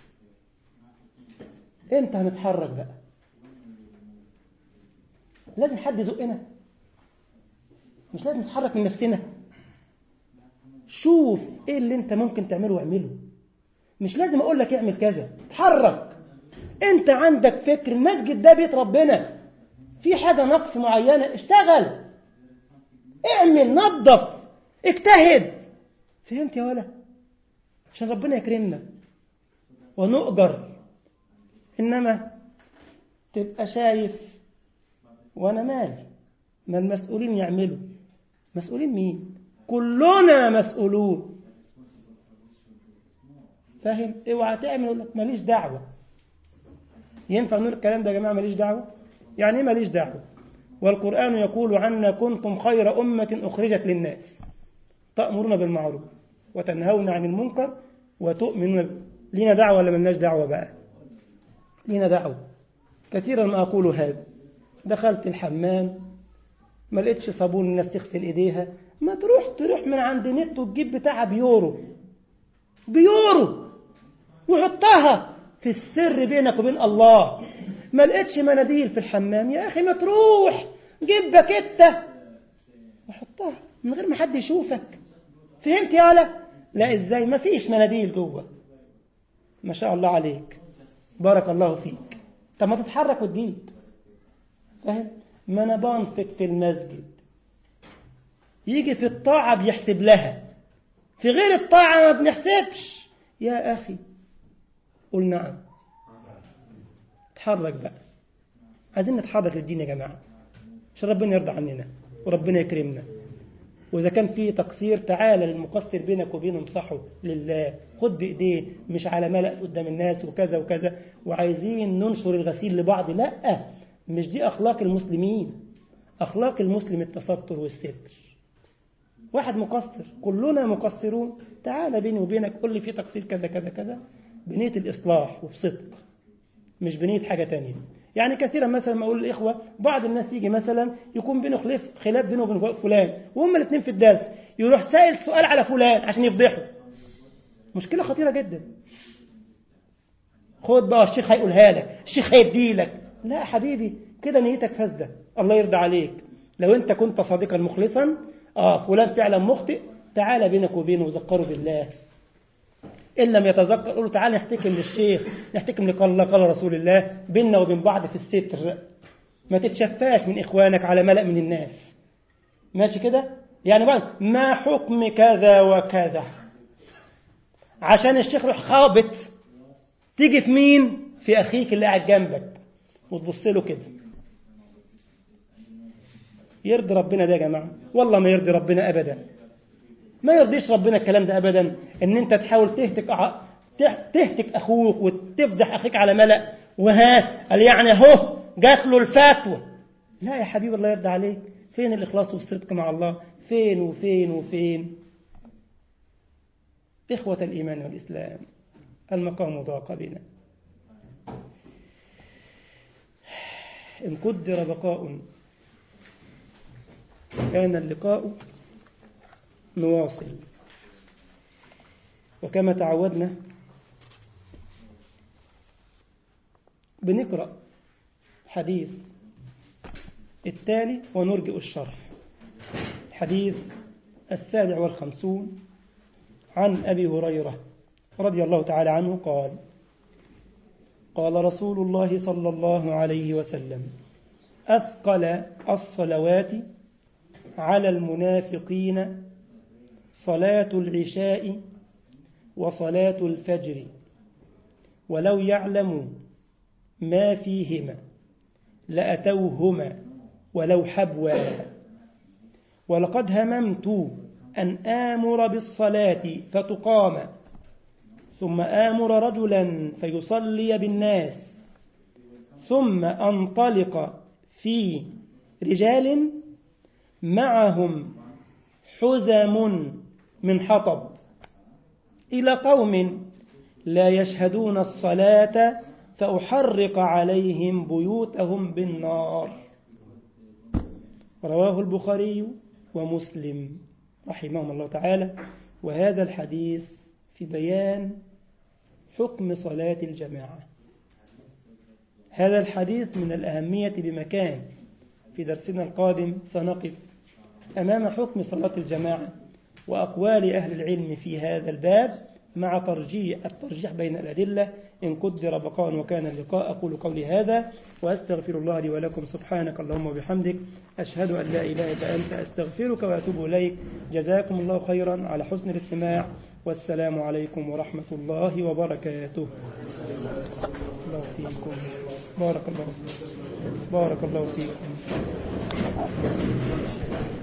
Speaker 1: امتى هنتحرك بقى لازم حد يزقنا مش لازم نتحرك من نفسنا شوف ايه اللي انت ممكن تعمله واعمله مش لازم اقول لك اعمل كذا اتحرك انت عندك فكر المسجد ده بيت ربنا في حاجة نقص معينة اشتغل اعمل نظف اجتهد فهمت يا ولا عشان ربنا يكرمنا ونؤجر انما تبقى شايف وانا مالي ما المسؤولين يعملوا مسؤولين مين كلنا مسؤولون فاهم اوعى تعمل يقول لك ماليش دعوه ينفع نقول الكلام ده يا جماعه ماليش دعوه يعني ايه ماليش دعوه والقران يقول عنا كنتم خير امه اخرجت للناس تامرون بالمعروف وتنهون عن المنكر وتؤمنون ب- لينا دعوه ولا ملناش دعوه بقى لينا دعوه كثيرا ما اقول هذا دخلت الحمام ما لقيتش صابون الناس تغسل ايديها ما تروح تروح من عند نت وتجيب بتاعها بيورو بيورو وحطها في السر بينك وبين الله ما لقيتش مناديل في الحمام يا اخي ما تروح جيب باكيته وحطها من غير ما حد يشوفك فهمت يا ولا لا ازاي ما فيش مناديل جوه ما شاء الله عليك بارك الله فيك طب ما تتحرك وتجيب فاهم ما انا بنفق في المسجد يجي في الطاعة بيحسب لها في غير الطاعة ما بنحسبش يا أخي قل نعم اتحرك بقى عايزين نتحرك للدين يا جماعة عشان ربنا يرضى عننا وربنا يكرمنا وإذا كان في تقصير تعالى للمقصر بينك وبينه امسحه لله خد بإيديه مش على ملأ قدام الناس وكذا وكذا وعايزين ننشر الغسيل لبعض لا مش دي أخلاق المسلمين أخلاق المسلم التستر والستر واحد مقصر كلنا مقصرون تعالى بيني وبينك قول لي في تقصير كذا كذا كذا بنية الإصلاح وبصدق مش بنية حاجة تانية يعني كثيرا مثلا ما أقول للإخوة بعض الناس يجي مثلا يكون بينه خلاف خلاف بينه وبين فلان وهم الاثنين في الدرس يروح سائل سؤال على فلان عشان يفضحه مشكلة خطيرة جدا خد بقى الشيخ هيقولها لك الشيخ هيدي لك لا يا حبيبي كده نيتك فاسدة الله يرضى عليك لو انت كنت صادقا مخلصا اه فلان فعلا مخطئ تعالى بينك وبينه وذكره بالله إن لم يتذكر قول له تعالى نحتكم للشيخ نحتكم لقال الله قال رسول الله بيننا وبين بعض في الستر ما تتشفاش من إخوانك على ملأ من الناس ماشي كده يعني بقى ما حكم كذا وكذا عشان الشيخ يروح خابط تيجي في مين في أخيك اللي قاعد جنبك وتبص له كده يرضي ربنا ده يا جماعة والله ما يرضي ربنا أبدا ما يرضيش ربنا الكلام ده أبدا إن أنت تحاول تهتك ع- ته- تهتك أخوك وتفضح أخيك على ملأ وها قال يعني أهو جات له الفتوى لا يا حبيبي الله يرضى عليك فين الإخلاص والصدق مع الله فين وفين وفين إخوة الإيمان والإسلام المقام ضاق بنا إن قدر بقاء كان اللقاء نواصل وكما تعودنا بنقرأ حديث التالي ونرجئ الشرح حديث السابع والخمسون عن أبي هريرة رضي الله تعالى عنه قال قال رسول الله صلى الله عليه وسلم أثقل الصلوات على المنافقين صلاة العشاء وصلاة الفجر ولو يعلموا ما فيهما لأتوهما ولو حبوا ولقد هممت أن آمر بالصلاة فتقام ثم آمر رجلا فيصلي بالناس ثم أنطلق في رجال معهم حزم من حطب إلى قوم لا يشهدون الصلاة فأحرق عليهم بيوتهم بالنار رواه البخاري ومسلم رحمهم الله تعالى وهذا الحديث في بيان حكم صلاة الجماعة هذا الحديث من الأهمية بمكان في درسنا القادم سنقف أمام حكم صلاة الجماعة وأقوال أهل العلم في هذا الباب مع ترجيح الترجيح بين الأدلة إن قدر بقاء وكان اللقاء أقول قولي هذا وأستغفر الله لي ولكم سبحانك اللهم وبحمدك أشهد أن لا إله إلا أنت أستغفرك وأتوب إليك جزاكم الله خيرا على حسن الاستماع والسلام عليكم ورحمة الله وبركاته الله فيكم بارك الله بارك الله فيكم